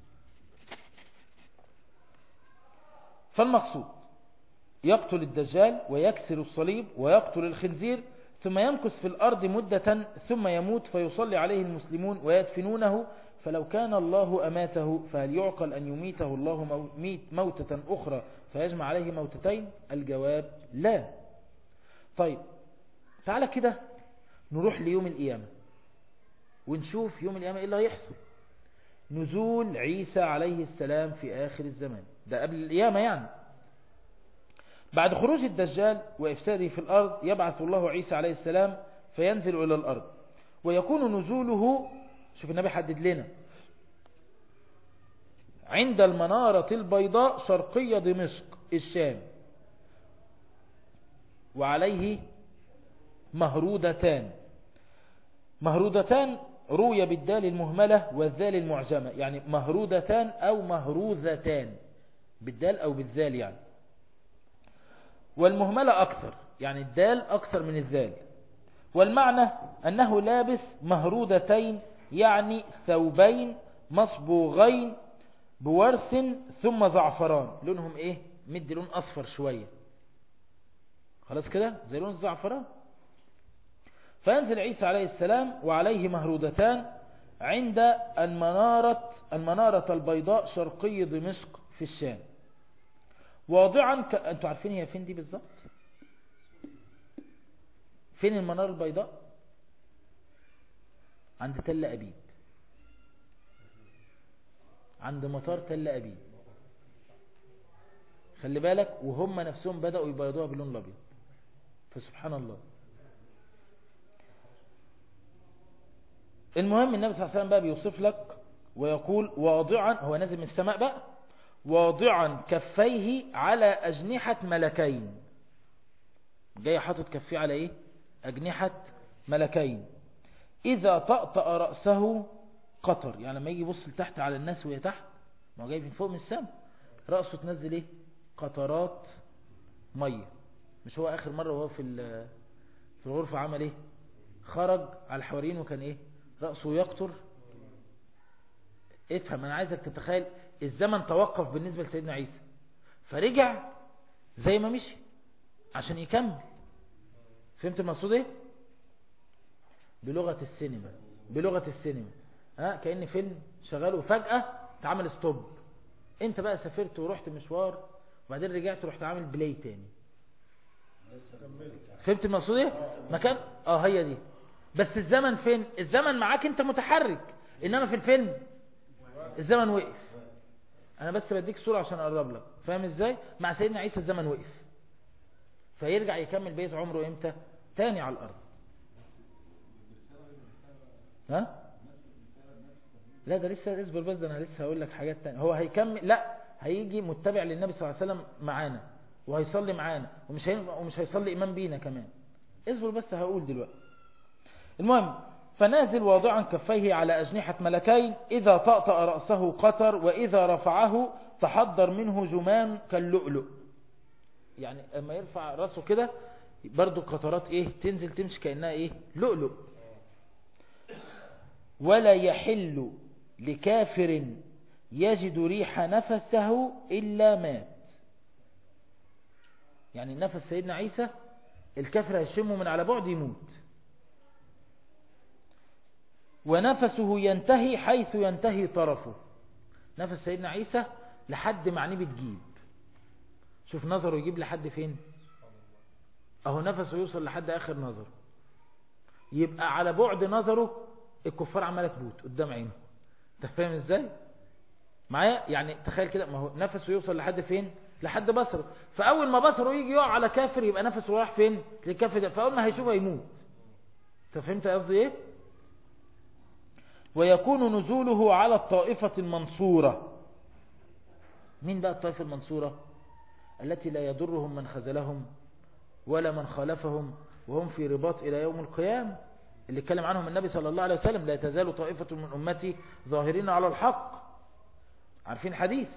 فالمقصود يقتل الدجال ويكسر الصليب ويقتل الخنزير ثم يمكث في الأرض مدة ثم يموت فيصلي عليه المسلمون ويدفنونه فلو كان الله أماته فهل يعقل أن يميته الله موتة أخرى فيجمع عليه موتتين الجواب لا طيب تعالى كده نروح ليوم القيامة ونشوف يوم القيامة إيه اللي هيحصل نزول عيسى عليه السلام في آخر الزمان ده قبل القيامة يعني بعد خروج الدجال وإفساده في الأرض يبعث الله عيسى عليه السلام فينزل إلى الأرض ويكون نزوله شوف النبي حدد لنا عند المنارة البيضاء شرقية دمشق الشام وعليه مهرودتان مهرودتان روي بالدال المهملة والذال المعجمة يعني مهرودتان أو مهروذتان بالدال أو بالذال يعني والمهملة أكثر يعني الدال أكثر من الذال والمعنى أنه لابس مهرودتين يعني ثوبين مصبوغين بورث ثم زعفران لونهم ايه مدي لون اصفر شوية خلاص كده زي لون الزعفران فينزل عيسى عليه السلام وعليه مهرودتان عند المنارة, المنارة البيضاء شرقي دمشق في الشام واضعا ك... انتوا عارفين هي فين دي بالظبط فين المنارة البيضاء عند تل أبيب عند مطار تل أبيب خلي بالك وهم نفسهم بدأوا يبيضوها باللون الأبيض فسبحان الله المهم النبي صلى الله عليه وسلم بقى بيوصف لك ويقول واضعا هو نازل من السماء بقى واضعا كفيه على أجنحة ملكين جاي حاطط كفيه على ايه أجنحة ملكين إذا طأطأ رأسه قطر يعني لما يجي يبص لتحت على الناس وهي تحت ما هو جاي من فوق من السماء رأسه تنزل ايه قطرات مية مش هو آخر مرة وهو في في الغرفة عمل ايه خرج على الحوارين وكان ايه رأسه يقطر افهم انا عايزك تتخيل الزمن توقف بالنسبة لسيدنا عيسى فرجع زي ما مشي عشان يكمل فهمت المقصود ايه بلغة السينما بلغة السينما ها كأن فيلم شغال وفجأة تعمل ستوب انت بقى سافرت ورحت مشوار وبعدين رجعت ورحت عامل بلاي تاني فهمت المقصود ايه مكان اه هي دي بس الزمن فين الزمن معاك انت متحرك انما في الفيلم الزمن وقف انا بس بديك صورة عشان اقرب لك فاهم ازاي مع سيدنا عيسى الزمن وقف فيرجع يكمل بيت عمره امتى تاني على الارض ها لا ده لسه اصبر بس ده انا لسه هقول لك حاجات تانية هو هيكمل لا هيجي متبع للنبي صلى الله عليه وسلم معانا وهيصلي معانا ومش هي... ومش هيصلي امام بينا كمان اصبر بس هقول دلوقتي المهم فنازل واضعا كفيه على أجنحة ملكين إذا طأطأ رأسه قطر وإذا رفعه تحضر منه جمان كاللؤلؤ يعني لما يرفع رأسه كده برضو قطرات ايه تنزل تمشي كأنها ايه لؤلؤ ولا يحل لكافر يجد ريح نفسه إلا مات يعني نفس سيدنا عيسى الكافر هيشمه من على بعد يموت ونفسه ينتهي حيث ينتهي طرفه نفس سيدنا عيسى لحد معني بتجيب شوف نظره يجيب لحد فين اهو نفسه يوصل لحد اخر نظره يبقى على بعد نظره الكفار عماله تموت قدام عينه انت فاهم ازاي معايا يعني تخيل كده ما هو نفسه يوصل لحد فين لحد بصره فاول ما بصره يجي يقع على كافر يبقى نفسه راح فين للكافر ده فاول ما هيشوفه يموت انت فهمت قصدي ايه ويكون نزوله على الطائفة المنصورة مين بقى الطائفة المنصورة التي لا يضرهم من خذلهم ولا من خالفهم وهم في رباط إلى يوم القيامة اللي اتكلم عنهم النبي صلى الله عليه وسلم لا تزال طائفة من أمتي ظاهرين على الحق عارفين حديث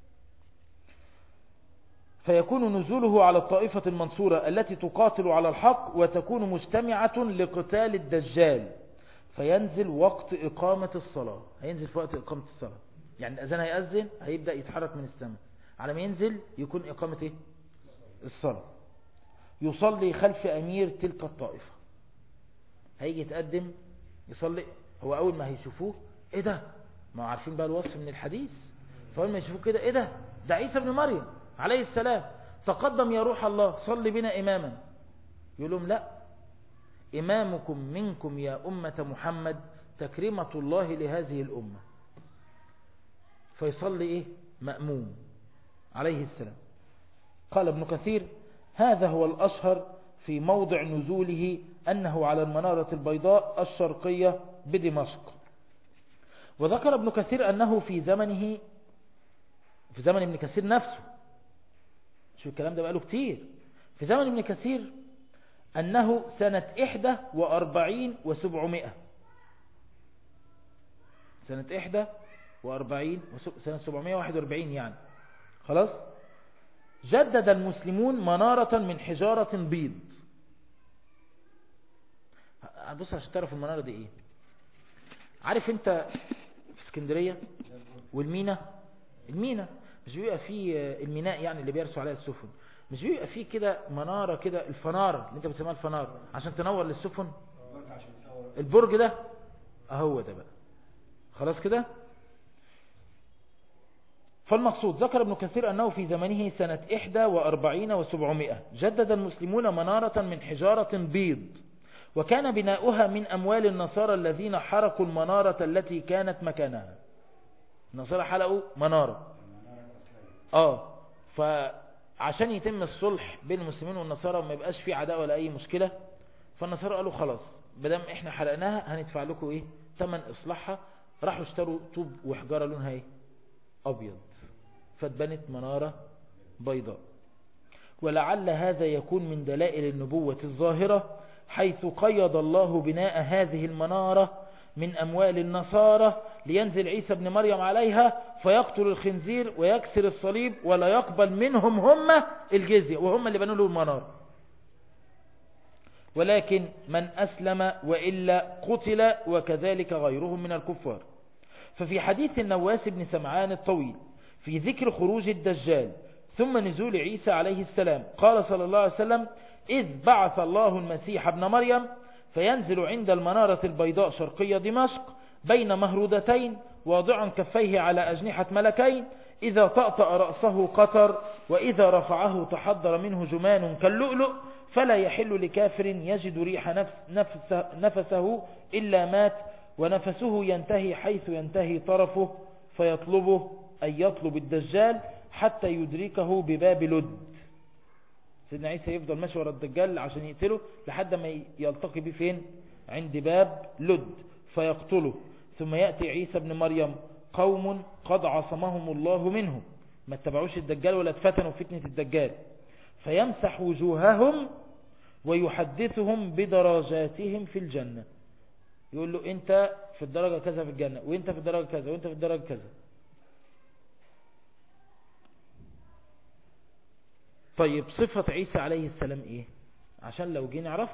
فيكون نزوله على الطائفة المنصورة التي تقاتل على الحق وتكون مجتمعة لقتال الدجال فينزل وقت إقامة الصلاة هينزل في وقت إقامة الصلاة يعني الأذان هيأذن هيبدأ يتحرك من السماء على ما ينزل يكون إقامة إيه؟ الصلاة يصلي خلف أمير تلك الطائفة هيجي يتقدم يصلي هو أول ما هيشوفوه إيه ده ما عارفين بقى الوصف من الحديث فأول ما يشوفوه كده إيه ده ده عيسى بن مريم عليه السلام تقدم يا روح الله صلي بنا إماما يقول لهم لا إمامكم منكم يا أمة محمد تكريمة الله لهذه الأمة فيصلي إيه مأموم عليه السلام قال ابن كثير هذا هو الأشهر في موضع نزوله أنه على المنارة البيضاء الشرقية بدمشق وذكر ابن كثير أنه في زمنه في زمن ابن كثير نفسه شو الكلام ده بقاله كتير في زمن ابن كثير أنه سنة إحدى وأربعين وسبعمائة سنة إحدى وأربعين سنة سبعمائة واحد وأربعين يعني خلاص جدد المسلمون منارة من حجارة بيض بص عشان تعرف المنارة دي ايه عارف انت في اسكندرية والمينا المينا مش بيبقى فيه الميناء يعني اللي بيرسوا عليها السفن مش بيبقى فيه كده منارة كده الفنارة اللي انت بتسميها الفنارة عشان تنور للسفن البرج ده اهو ده بقى خلاص كده فالمقصود ذكر ابن كثير أنه في زمنه سنة 41 و700 جدد المسلمون منارة من حجارة بيض وكان بناؤها من أموال النصارى الذين حرقوا المنارة التي كانت مكانها النصارى حلقوا منارة آه فعشان يتم الصلح بين المسلمين والنصارى وما يبقاش في عداء ولا أي مشكلة فالنصارى قالوا خلاص بدم احنا حرقناها هندفع لكم ايه تمن اصلاحها راحوا اشتروا طوب وحجارة لونها ايه ابيض فاتبنت منارة بيضاء ولعل هذا يكون من دلائل النبوة الظاهرة حيث قيض الله بناء هذه المنارة من أموال النصارى لينزل عيسى بن مريم عليها فيقتل الخنزير ويكسر الصليب ولا يقبل منهم هم الجزية وهم اللي بنوا له المنارة ولكن من أسلم وإلا قتل وكذلك غيرهم من الكفار ففي حديث النواس بن سمعان الطويل في ذكر خروج الدجال ثم نزول عيسى عليه السلام قال صلى الله عليه وسلم إذ بعث الله المسيح ابن مريم فينزل عند المنارة البيضاء شرقية دمشق بين مهرودتين واضعا كفيه على أجنحة ملكين إذا طأطأ رأسه قطر وإذا رفعه تحضر منه جمان كاللؤلؤ فلا يحل لكافر يجد ريح نفس نفسه, نفسه إلا مات ونفسه ينتهي حيث ينتهي طرفه فيطلبه أن يطلب الدجال حتى يدركه بباب لد سيدنا عيسى يفضل ماشي ورا الدجال عشان يقتله لحد ما يلتقي به فين عند باب لد فيقتله ثم يأتي عيسى بن مريم قوم قد عصمهم الله منه ما اتبعوش الدجال ولا اتفتنوا فتنة الدجال فيمسح وجوههم ويحدثهم بدرجاتهم في الجنة يقول له انت في الدرجة كذا في الجنة وانت في الدرجة كذا وانت في الدرجة كذا طيب صفة عيسى عليه السلام ايه عشان لو جينا نعرف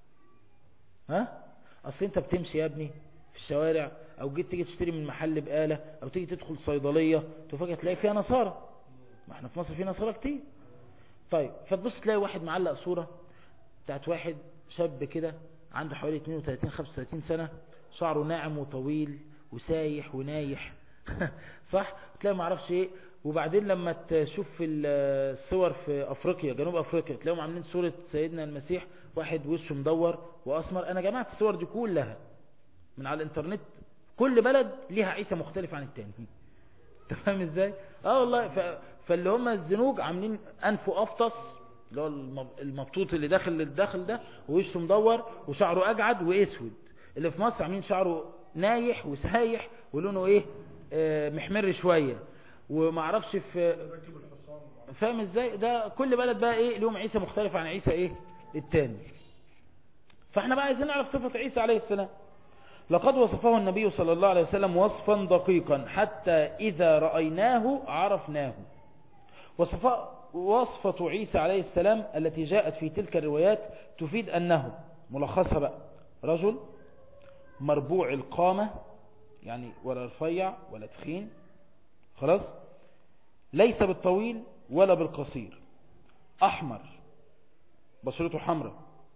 ها اصل انت بتمشي يا ابني في الشوارع او جيت تيجي تشتري من محل بقالة او تيجي تدخل صيدلية تفاجئ تلاقي فيها نصارى ما احنا في مصر في نصارى كتير طيب فتبص تلاقي واحد معلق صورة بتاعت واحد شاب كده عنده حوالي 32 35 سنة شعره ناعم وطويل وسايح ونايح صح تلاقي ما اعرفش ايه وبعدين لما تشوف في الصور في افريقيا جنوب افريقيا تلاقيهم عاملين صورة سيدنا المسيح واحد وشه مدور واسمر انا جمعت الصور دي كلها من على الانترنت كل بلد ليها عيسى مختلف عن التاني انت فاهم ازاي اه والله ف... فاللي هم الزنوج عاملين انفه افطس اللي هو المبطوط اللي داخل للداخل ده ووشه مدور وشعره اجعد واسود اللي في مصر عاملين شعره نايح وسايح ولونه ايه آه محمر شوية ومعرفش في فاهم ازاي ده كل بلد بقى ايه ليهم عيسى مختلف عن عيسى ايه التاني فاحنا بقى عايزين نعرف صفة عيسى عليه السلام لقد وصفه النبي صلى الله عليه وسلم وصفا دقيقا حتى إذا رأيناه عرفناه وصفه وصفة عيسى عليه السلام التي جاءت في تلك الروايات تفيد أنه ملخصها بقى رجل مربوع القامة يعني ولا رفيع ولا تخين خلاص ليس بالطويل ولا بالقصير أحمر بشرته حمراء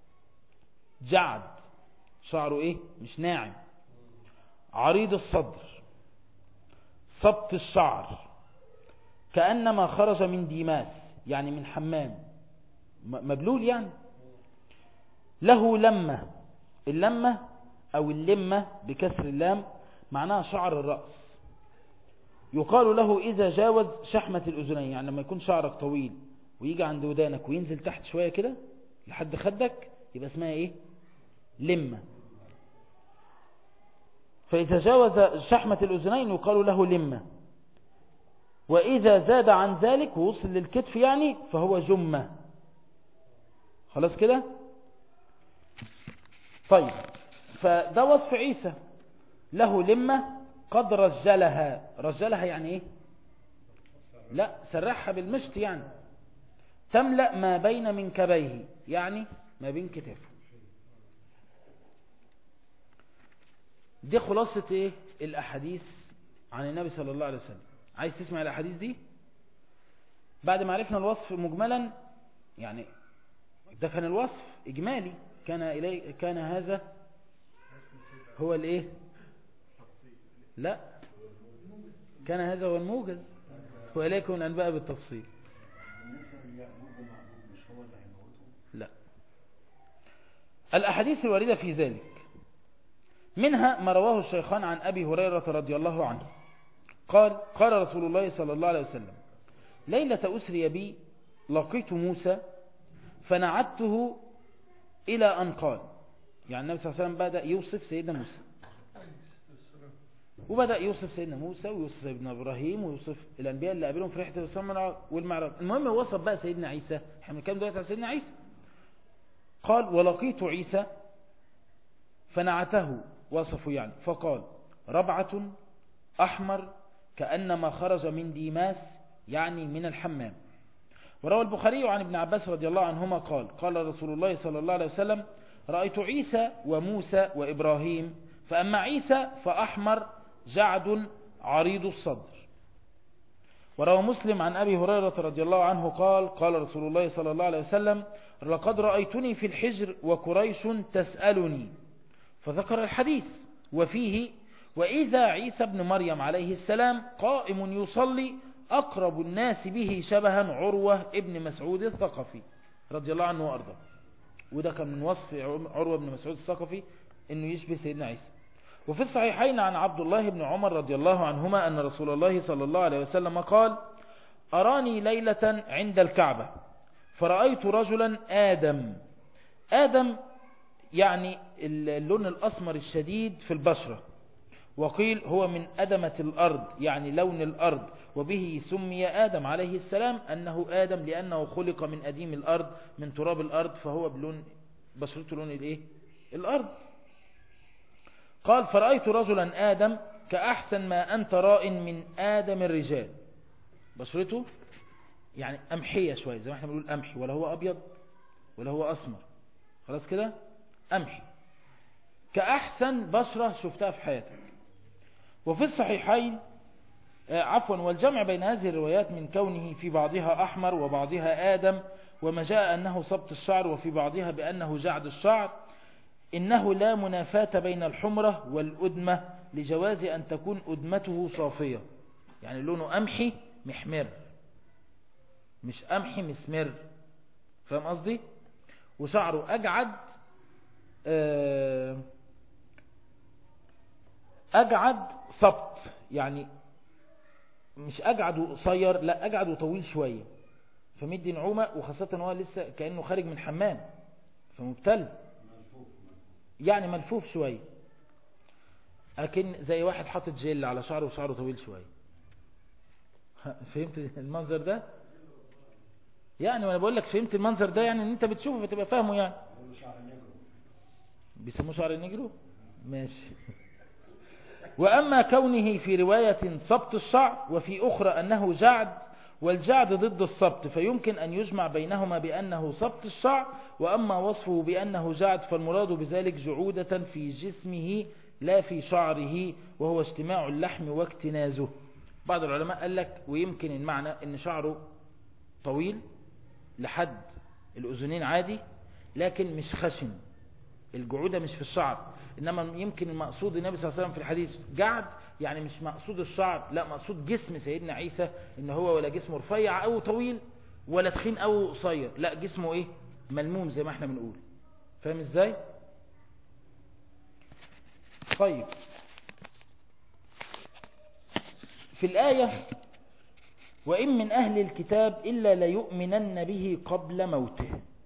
جعد شعره ايه مش ناعم عريض الصدر صبت الشعر كأنما خرج من ديماس يعني من حمام مبلول يعني له لمة اللمة أو اللمة بكسر اللام معناها شعر الرأس يقال له إذا جاوز شحمة الأذنين يعني لما يكون شعرك طويل ويجي عند ودانك وينزل تحت شوية كده لحد خدك يبقى اسمها إيه لمة فإذا جاوز شحمة الأذنين يقال له لمة وإذا زاد عن ذلك ووصل للكتف يعني فهو جمة خلاص كده طيب فده وصف عيسى له لمة قد رجلها رجلها يعني ايه لا سرحها بالمشط يعني تملأ ما بين منكبيه يعني ما بين كتافه دي خلاصة ايه الاحاديث عن النبي صلى الله عليه وسلم عايز تسمع الاحاديث دي بعد ما عرفنا الوصف مجملا يعني ده كان الوصف اجمالي كان إلي كان هذا هو الايه لا كان هذا هو الموجز وإليكم الأنباء بالتفصيل لا الأحاديث الواردة في ذلك منها ما رواه الشيخان عن أبي هريرة رضي الله عنه قال قال رسول الله صلى الله عليه وسلم ليلة أسري بي لقيت موسى فنعدته إلى أن قال يعني النبي صلى الله عليه وسلم بدأ يوصف سيدنا موسى وبدأ يوصف سيدنا موسى ويوصف سيدنا إبراهيم ويوصف الأنبياء اللي قابلهم في رحلة الإسراء والمعراج المهم وصف بقى سيدنا عيسى احنا بنتكلم دلوقتي على سيدنا عيسى قال ولقيت عيسى فنعته وصفه يعني فقال ربعة أحمر كأنما خرج من ديماس يعني من الحمام وروى البخاري عن ابن عباس رضي الله عنهما قال قال رسول الله صلى الله عليه وسلم رأيت عيسى وموسى وإبراهيم فأما عيسى فأحمر جعد عريض الصدر وروى مسلم عن أبي هريرة رضي الله عنه قال قال رسول الله صلى الله عليه وسلم لقد رأيتني في الحجر وكريش تسألني فذكر الحديث وفيه وإذا عيسى بن مريم عليه السلام قائم يصلي أقرب الناس به شبها عروة ابن مسعود الثقفي رضي الله عنه وأرضاه وده كان من وصف عروة بن مسعود الثقفي أنه يشبه سيدنا عيسى وفي الصحيحين عن عبد الله بن عمر رضي الله عنهما أن رسول الله صلى الله عليه وسلم قال أراني ليلة عند الكعبة فرأيت رجلا آدم آدم يعني اللون الأسمر الشديد في البشرة وقيل هو من أدمة الأرض يعني لون الأرض وبه سمي آدم عليه السلام أنه آدم لأنه خلق من أديم الأرض من تراب الأرض فهو بلون بشرته لون الإيه؟ الأرض قال فرأيت رجلا آدم كأحسن ما أنت راء من آدم الرجال بشرته يعني أمحية شوية زي ما احنا بنقول أمحي ولا هو أبيض ولا هو أسمر خلاص كده أمحي كأحسن بشرة شفتها في حياتك وفي الصحيحين عفوا والجمع بين هذه الروايات من كونه في بعضها أحمر وبعضها آدم وما جاء أنه صبت الشعر وفي بعضها بأنه جعد الشعر إنه لا منافاة بين الحمرة والأدمة لجواز أن تكون أدمته صافية يعني لونه أمحي محمر مش أمحي مسمر فاهم قصدي وشعره أجعد أجعد صبت يعني مش أجعد وقصير لا أجعد وطويل شوية فمدي نعومة وخاصة هو لسه كأنه خارج من حمام فمبتل يعني ملفوف شوية لكن زي واحد حاطط جل على شعره وشعره طويل شوية فهمت المنظر ده يعني وانا بقول لك فهمت المنظر ده يعني ان انت بتشوفه فتبقى فاهمه يعني بيسموه شعر النجرو ماشي وأما كونه في رواية صبت الشعر وفي أخرى أنه جعد والجعد ضد الصبت فيمكن أن يجمع بينهما بأنه صبت الشعر وأما وصفه بأنه جعد فالمراد بذلك جعودة في جسمه لا في شعره وهو اجتماع اللحم واكتنازه بعض العلماء قال لك ويمكن المعنى أن شعره طويل لحد الأذنين عادي لكن مش خشن الجعودة مش في الشعر إنما يمكن المقصود النبي صلى الله عليه وسلم في الحديث جعد يعني مش مقصود الشعر لا مقصود جسم سيدنا عيسى إن هو ولا جسمه رفيع أو طويل ولا تخين أو قصير لا جسمه إيه ملموم زي ما احنا بنقول فاهم إزاي طيب في الآية وإن من أهل الكتاب إلا ليؤمنن به قبل موته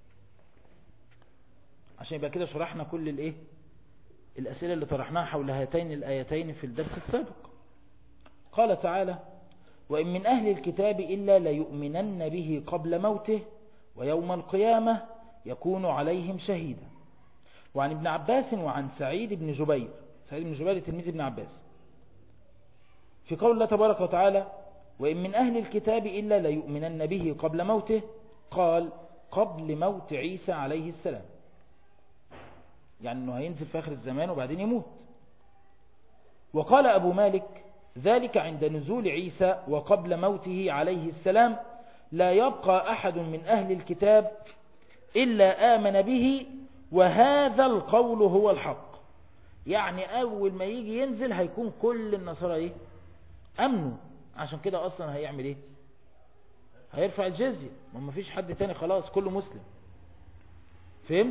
عشان يبقى كده شرحنا كل الايه الأسئلة اللي طرحناها حول هاتين الآيتين في الدرس السابق قال تعالى وإن من أهل الكتاب إلا ليؤمنن به قبل موته ويوم القيامة يكون عليهم شهيدا وعن ابن عباس وعن سعيد بن جبير سعيد بن جبير تلميذ ابن عباس في قول الله تبارك وتعالى وإن من أهل الكتاب إلا ليؤمنن به قبل موته قال قبل موت عيسى عليه السلام يعني أنه هينزل في آخر الزمان وبعدين يموت وقال أبو مالك ذلك عند نزول عيسى وقبل موته عليه السلام لا يبقى أحد من أهل الكتاب إلا آمن به وهذا القول هو الحق يعني أول ما يجي ينزل هيكون كل النصارى إيه أمنوا عشان كده أصلا هيعمل إيه هيرفع الجزية ما فيش حد تاني خلاص كله مسلم فهمت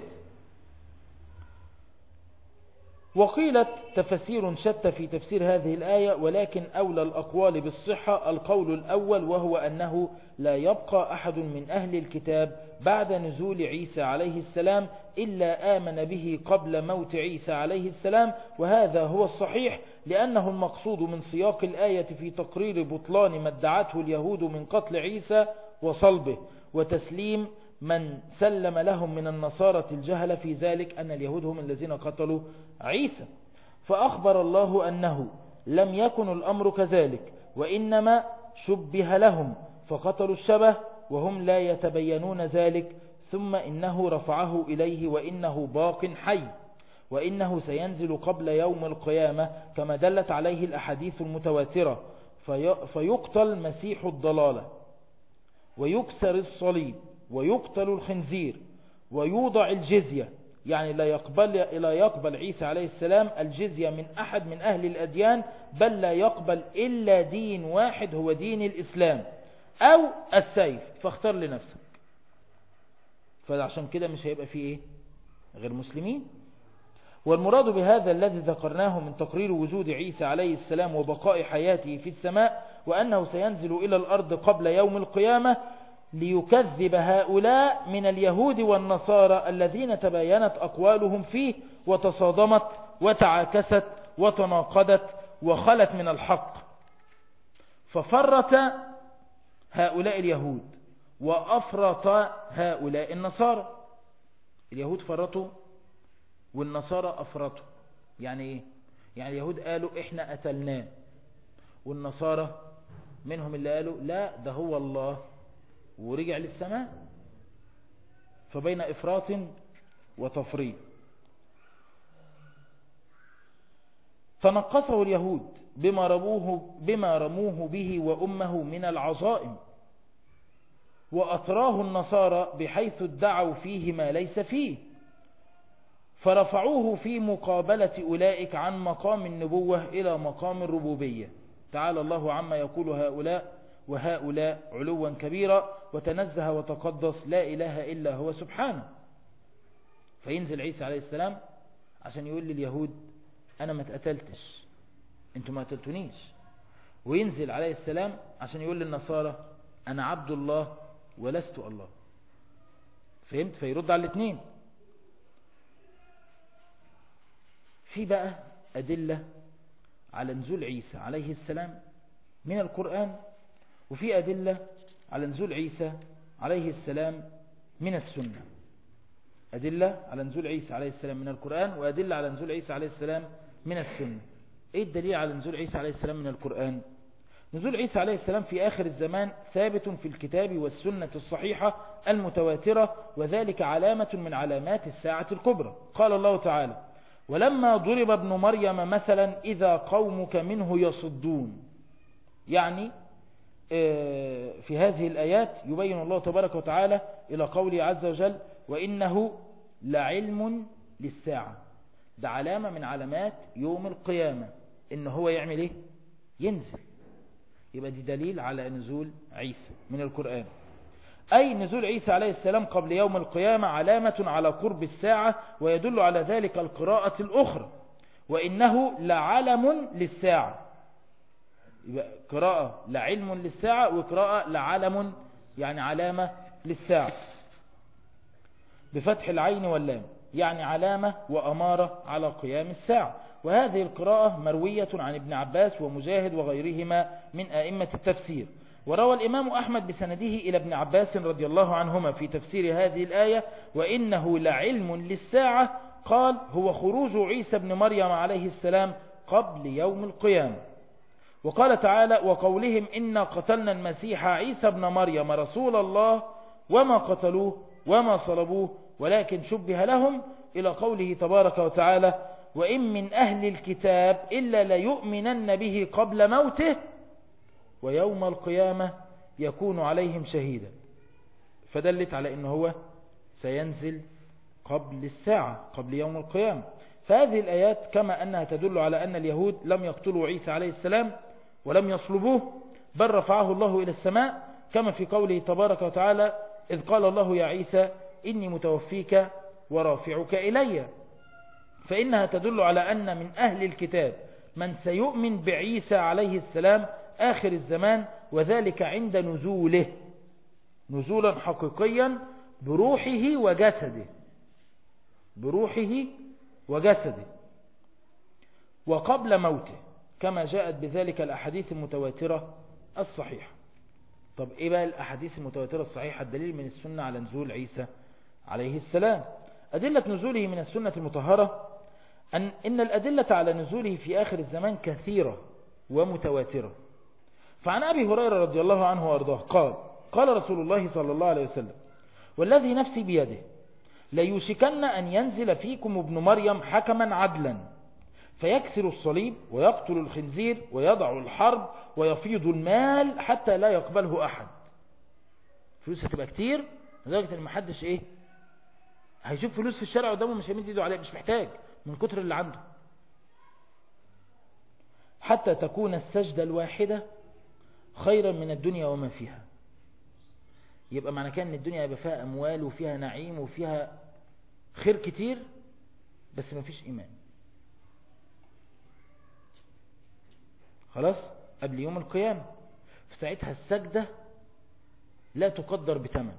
وقيلت تفسير شتى في تفسير هذه الآية ولكن أولى الأقوال بالصحة القول الأول وهو أنه لا يبقى أحد من أهل الكتاب بعد نزول عيسى عليه السلام إلا آمن به قبل موت عيسى عليه السلام وهذا هو الصحيح لأنه المقصود من سياق الآية في تقرير بطلان ما ادعته اليهود من قتل عيسى وصلبه وتسليم من سلم لهم من النصارى الجهل في ذلك أن اليهود هم الذين قتلوا عيسى فأخبر الله أنه لم يكن الأمر كذلك وإنما شبه لهم فقتلوا الشبه وهم لا يتبينون ذلك ثم إنه رفعه إليه وإنه باق حي وإنه سينزل قبل يوم القيامة كما دلت عليه الأحاديث المتواترة فيقتل مسيح الضلالة ويكسر الصليب ويقتل الخنزير ويوضع الجزية يعني لا يقبل, لا يقبل عيسى عليه السلام الجزية من أحد من أهل الأديان بل لا يقبل إلا دين واحد هو دين الإسلام أو السيف فاختار لنفسك فعشان كده مش هيبقى فيه إيه غير مسلمين والمراد بهذا الذي ذكرناه من تقرير وجود عيسى عليه السلام وبقاء حياته في السماء وأنه سينزل إلى الأرض قبل يوم القيامة ليكذب هؤلاء من اليهود والنصارى الذين تباينت أقوالهم فيه وتصادمت وتعاكست وتناقضت وخلت من الحق ففرت هؤلاء اليهود وأفرط هؤلاء النصارى اليهود فرطوا والنصارى أفرطوا يعني إيه؟ يعني اليهود قالوا إحنا قتلناه والنصارى منهم اللي قالوا لا ده هو الله ورجع للسماء فبين إفراط وتفريط فنقصه اليهود بما رموه, بما رموه به وأمه من العظائم وأطراه النصارى بحيث ادعوا فيه ما ليس فيه فرفعوه في مقابلة أولئك عن مقام النبوة إلى مقام الربوبية تعالى الله عما يقول هؤلاء وهؤلاء علوا كبيرا وتنزه وتقدس لا إله إلا هو سبحانه فينزل عيسى عليه السلام عشان يقول لليهود أنا ما اتقتلتش انتوا ما قتلتونيش وينزل عليه السلام عشان يقول للنصارى أنا عبد الله ولست الله فهمت فيرد على الاثنين في بقى أدلة على نزول عيسى عليه السلام من القرآن وفي أدلة على نزول عيسى عليه السلام من السنة أدلة على نزول عيسى عليه السلام من القرآن وأدلة على نزول عيسى عليه السلام من السنة إيه الدليل على نزول عيسى عليه السلام من القرآن نزول عيسى عليه السلام في آخر الزمان ثابت في الكتاب والسنة الصحيحة المتواترة وذلك علامة من علامات الساعة الكبرى قال الله تعالى ولما ضرب ابن مريم مثلا إذا قومك منه يصدون يعني آه، في هذه الآيات يبين الله تبارك وتعالى إلى قوله عز وجل وإنه لعلم للساعة ده علامة من علامات يوم القيامة إن هو يعمل إيه ينزل يبقى دي دليل على نزول عيسى من القرآن أي نزول عيسى عليه السلام قبل يوم القيامة علامة على قرب الساعة ويدل على ذلك القراءة الأخرى وإنه لعلم للساعة يبقى قراءة لعلم للساعة وقراءة لعلم يعني علامة للساعة بفتح العين واللام يعني علامة وأمارة على قيام الساعة وهذه القراءة مروية عن ابن عباس ومجاهد وغيرهما من آئمة التفسير وروى الإمام أحمد بسنده إلى ابن عباس رضي الله عنهما في تفسير هذه الآية وإنه لعلم للساعة قال هو خروج عيسى بن مريم عليه السلام قبل يوم القيامة وقال تعالى وقولهم إنا قتلنا المسيح عيسى ابن مريم رسول الله وما قتلوه وما صلبوه ولكن شبه لهم إلى قوله تبارك وتعالى وإن من أهل الكتاب إلا ليؤمنن به قبل موته ويوم القيامة يكون عليهم شهيدا فدلت على أنه هو سينزل قبل الساعة قبل يوم القيامة فهذه الآيات كما أنها تدل على أن اليهود لم يقتلوا عيسى عليه السلام ولم يصلبوه بل رفعه الله إلى السماء كما في قوله تبارك وتعالى إذ قال الله يا عيسى إني متوفيك ورافعك إلي فإنها تدل على أن من أهل الكتاب من سيؤمن بعيسى عليه السلام آخر الزمان وذلك عند نزوله نزولا حقيقيا بروحه وجسده بروحه وجسده وقبل موته كما جاءت بذلك الأحاديث المتواترة الصحيحة طب إيه بقى الأحاديث المتواترة الصحيحة الدليل من السنة على نزول عيسى عليه السلام أدلة نزوله من السنة المطهرة أن إن الأدلة على نزوله في آخر الزمان كثيرة ومتواترة فعن أبي هريرة رضي الله عنه وأرضاه قال قال رسول الله صلى الله عليه وسلم والذي نفسي بيده ليوشكن أن ينزل فيكم ابن مريم حكما عدلا فيكسر الصليب ويقتل الخنزير ويضع الحرب ويفيض المال حتى لا يقبله أحد فلوس هتبقى كتير لدرجة ان محدش ايه هيشوف فلوس في الشارع قدامه مش هيمد ايده عليه مش محتاج من كتر اللي عنده حتى تكون السجدة الواحدة خيرا من الدنيا وما فيها يبقى معنى كان ان الدنيا يبقى فيها اموال وفيها نعيم وفيها خير كتير بس ما فيش ايمان خلاص قبل يوم القيامة في ساعتها السجدة لا تقدر بثمن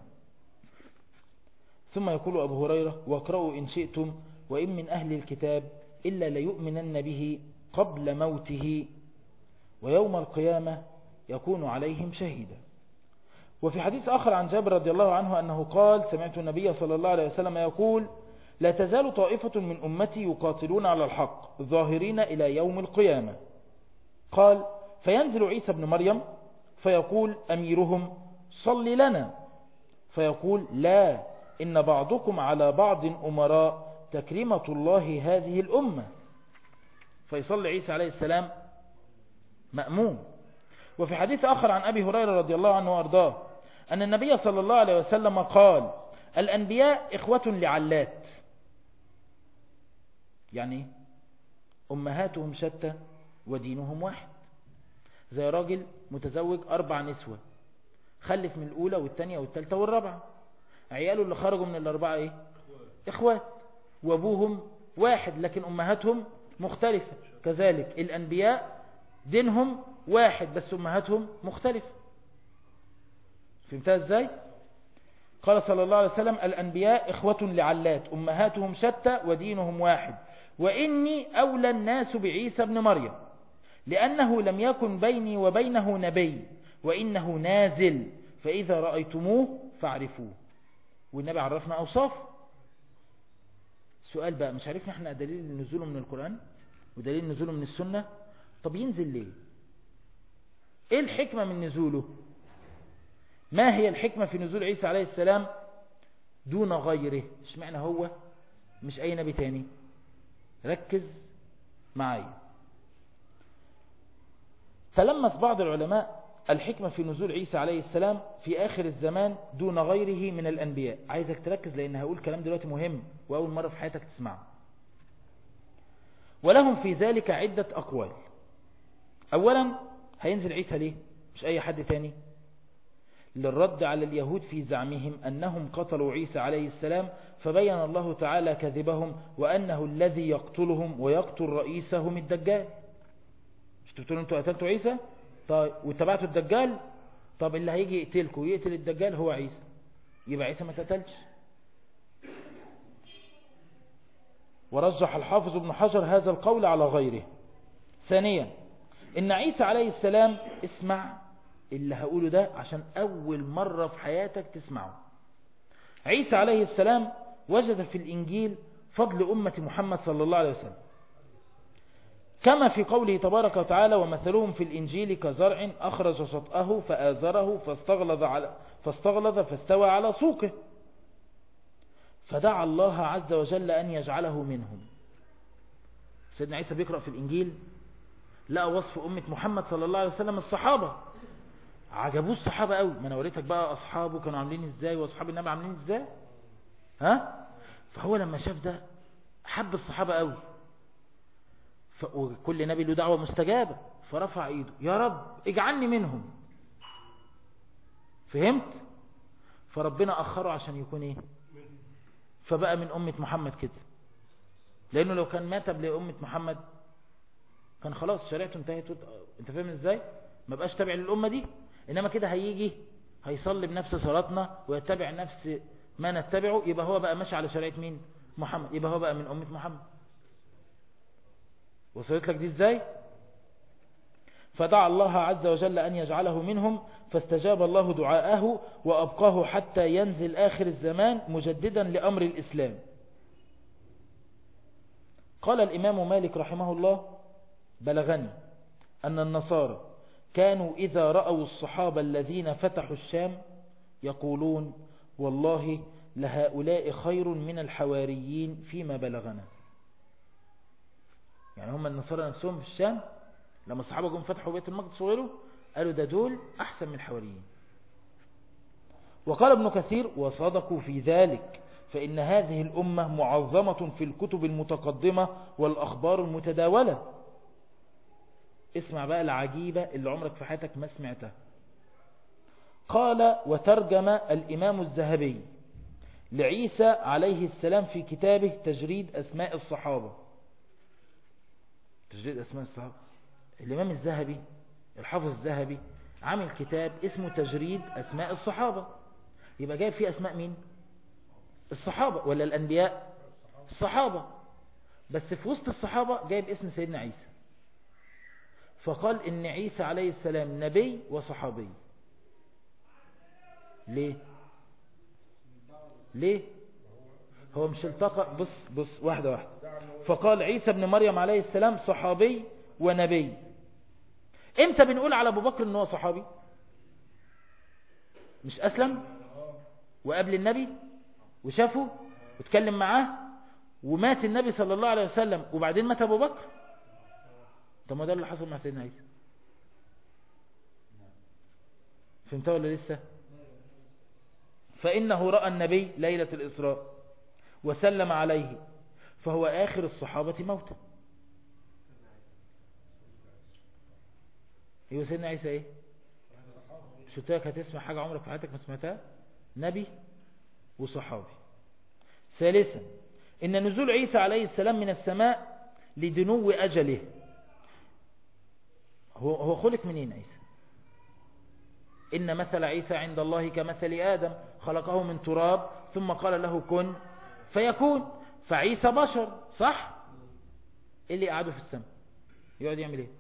ثم يقول أبو هريرة واقرأوا إن شئتم وإن من أهل الكتاب إلا ليؤمنن به قبل موته ويوم القيامة يكون عليهم شهيدا وفي حديث آخر عن جابر رضي الله عنه أنه قال سمعت النبي صلى الله عليه وسلم يقول لا تزال طائفة من أمتي يقاتلون على الحق ظاهرين إلى يوم القيامة قال فينزل عيسى بن مريم فيقول أميرهم صل لنا فيقول لا إن بعضكم على بعض أمراء تكريمة الله هذه الأمة فيصلي عيسى عليه السلام مأموم وفي حديث آخر عن أبي هريرة رضي الله عنه وأرضاه أن النبي صلى الله عليه وسلم قال الأنبياء إخوة لعلات يعني أمهاتهم شتى ودينهم واحد زي راجل متزوج أربع نسوة خلف من الأولى والثانية والثالثة والرابعة عياله اللي خرجوا من الأربعة إيه؟ إخوات وأبوهم واحد لكن أمهاتهم مختلفة كذلك الأنبياء دينهم واحد بس أمهاتهم مختلفة فهمتها إزاي؟ قال صلى الله عليه وسلم الأنبياء إخوة لعلات أمهاتهم شتى ودينهم واحد وإني أولى الناس بعيسى بن مريم لأنه لم يكن بيني وبينه نبي وإنه نازل فإذا رأيتموه فاعرفوه والنبي عرفنا أوصاف السؤال بقى مش عرفنا احنا دليل نزوله من القرآن ودليل نزوله من السنة طب ينزل ليه ايه الحكمة من نزوله ما هي الحكمة في نزول عيسى عليه السلام دون غيره مش معنى هو مش اي نبي تاني ركز معايا تلمس بعض العلماء الحكمة في نزول عيسى عليه السلام في آخر الزمان دون غيره من الأنبياء عايزك تركز لأن هقول كلام دلوقتي مهم وأول مرة في حياتك تسمعه ولهم في ذلك عدة أقوال أولا هينزل عيسى ليه مش أي حد تاني للرد على اليهود في زعمهم أنهم قتلوا عيسى عليه السلام فبين الله تعالى كذبهم وأنه الذي يقتلهم ويقتل رئيسهم الدجال مش تقولوا انتوا قتلتوا عيسى طيب واتبعتوا الدجال طب اللي هيجي يقتلكم ويقتل الدجال هو عيسى يبقى عيسى ما تقتلش ورجح الحافظ ابن حجر هذا القول على غيره ثانيا ان عيسى عليه السلام اسمع اللي هقوله ده عشان اول مرة في حياتك تسمعه عيسى عليه السلام وجد في الانجيل فضل امة محمد صلى الله عليه وسلم كما في قوله تبارك وتعالى ومثلهم في الإنجيل كزرع أخرج شطأه فآزره فاستغلظ, على فاستغلظ فاستوى على سوقه فدعا الله عز وجل أن يجعله منهم سيدنا عيسى بيقرأ في الإنجيل لقى وصف أمة محمد صلى الله عليه وسلم الصحابة عجبوه الصحابة قوي ما انا وريتك بقى أصحابه كانوا عاملين إزاي وأصحاب النبي عاملين إزاي ها فهو لما شاف ده حب الصحابة قوي وكل نبي له دعوة مستجابة فرفع ايده يا رب اجعلني منهم فهمت فربنا أخره عشان يكون ايه فبقى من أمة محمد كده لأنه لو كان مات لأمة محمد كان خلاص شريعته انتهت انت فاهم ازاي ما بقاش تابع للأمة دي إنما كده هيجي هيصلي بنفس صلاتنا ويتبع نفس ما نتبعه يبقى هو بقى ماشي على شريعة مين محمد يبقى هو بقى من أمة محمد وصلت لك دي ازاي فدعا الله عز وجل أن يجعله منهم فاستجاب الله دعاءه وأبقاه حتى ينزل آخر الزمان مجددا لأمر الإسلام قال الإمام مالك رحمه الله بلغني أن النصارى كانوا إذا رأوا الصحابة الذين فتحوا الشام يقولون والله لهؤلاء خير من الحواريين فيما بلغنا يعني هم النصارى نفسهم في الشام لما الصحابة جم فتحوا بيت المقدس وغيره قالوا ده دول أحسن من الحواريين وقال ابن كثير وصدقوا في ذلك فإن هذه الأمة معظمة في الكتب المتقدمة والأخبار المتداولة اسمع بقى العجيبة اللي عمرك في حياتك ما سمعتها قال وترجم الإمام الذهبي لعيسى عليه السلام في كتابه تجريد أسماء الصحابة تجريد أسماء الصحابة الإمام الذهبي الحافظ الذهبي عامل كتاب اسمه تجريد أسماء الصحابة يبقى جايب فيه أسماء مين الصحابة ولا الأنبياء الصحابة بس في وسط الصحابة جايب اسم سيدنا عيسى فقال إن عيسى عليه السلام نبي وصحابي ليه ليه هو مش التقى بص بص واحدة واحدة فقال عيسى ابن مريم عليه السلام صحابي ونبي امتى بنقول على ابو بكر ان هو صحابي مش اسلم وقبل النبي وشافه واتكلم معاه ومات النبي صلى الله عليه وسلم وبعدين مات ابو بكر طب ما ده اللي حصل مع سيدنا عيسى فهمتها ولا لسه فإنه رأى النبي ليلة الإسراء وسلم عليه فهو آخر الصحابة موتا ايوه سيدنا عيسى ايه مش قلت لك هتسمع حاجة عمرك في حياتك ما سمعتها نبي وصحابي ثالثا ان نزول عيسى عليه السلام من السماء لدنو أجله هو هو خلق منين عيسى إن مثل عيسى عند الله كمثل آدم خلقه من تراب ثم قال له كن فيكون فعيسى بشر صح إيه اللي قعده في السماء يقعد يعمل ايه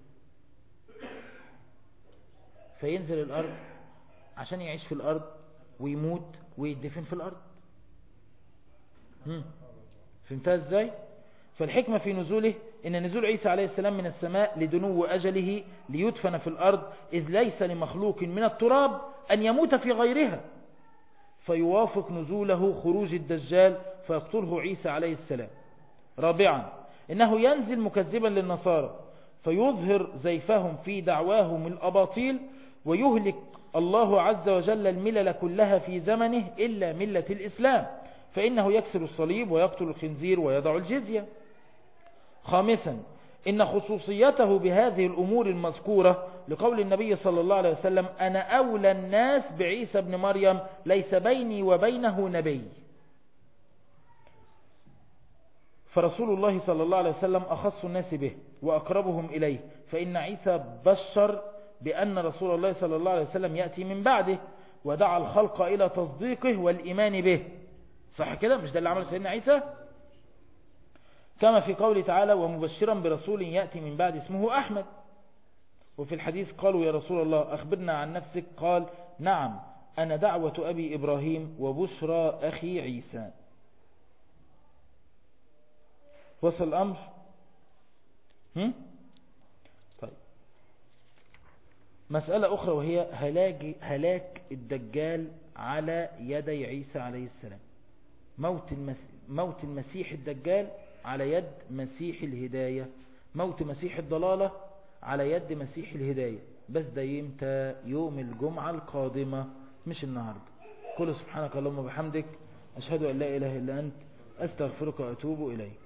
فينزل الأرض عشان يعيش في الأرض ويموت ويدفن في الأرض فهمتها ازاي فالحكمة في نزوله إن نزول عيسى عليه السلام من السماء لدنو أجله ليدفن في الأرض إذ ليس لمخلوق من التراب أن يموت في غيرها فيوافق نزوله خروج الدجال فيقتله عيسى عليه السلام رابعا إنه ينزل مكذبا للنصارى فيظهر زيفهم في دعواهم الأباطيل ويهلك الله عز وجل الملل كلها في زمنه إلا ملة الإسلام فإنه يكسر الصليب ويقتل الخنزير ويضع الجزية خامسا إن خصوصيته بهذه الأمور المذكورة لقول النبي صلى الله عليه وسلم أنا أولى الناس بعيسى بن مريم ليس بيني وبينه نبي فرسول الله صلى الله عليه وسلم أخص الناس به وأقربهم إليه فإن عيسى بشر بأن رسول الله صلى الله عليه وسلم يأتي من بعده ودعا الخلق إلى تصديقه والإيمان به صح كده مش ده اللي عمل سيدنا عيسى كما في قوله تعالى ومبشرا برسول يأتي من بعد اسمه أحمد وفي الحديث قالوا يا رسول الله أخبرنا عن نفسك قال نعم أنا دعوة أبي إبراهيم وبشرى أخي عيسى وصل الأمر هم؟ مسألة أخرى وهي هلاك, هلاك الدجال على يدي عيسى عليه السلام موت, المس موت المسيح الدجال على يد مسيح الهداية موت مسيح الضلالة على يد مسيح الهداية بس ده يمتى يوم الجمعة القادمة مش النهاردة كل سبحانك اللهم وبحمدك أشهد أن لا إله إلا أنت أستغفرك وأتوب إليك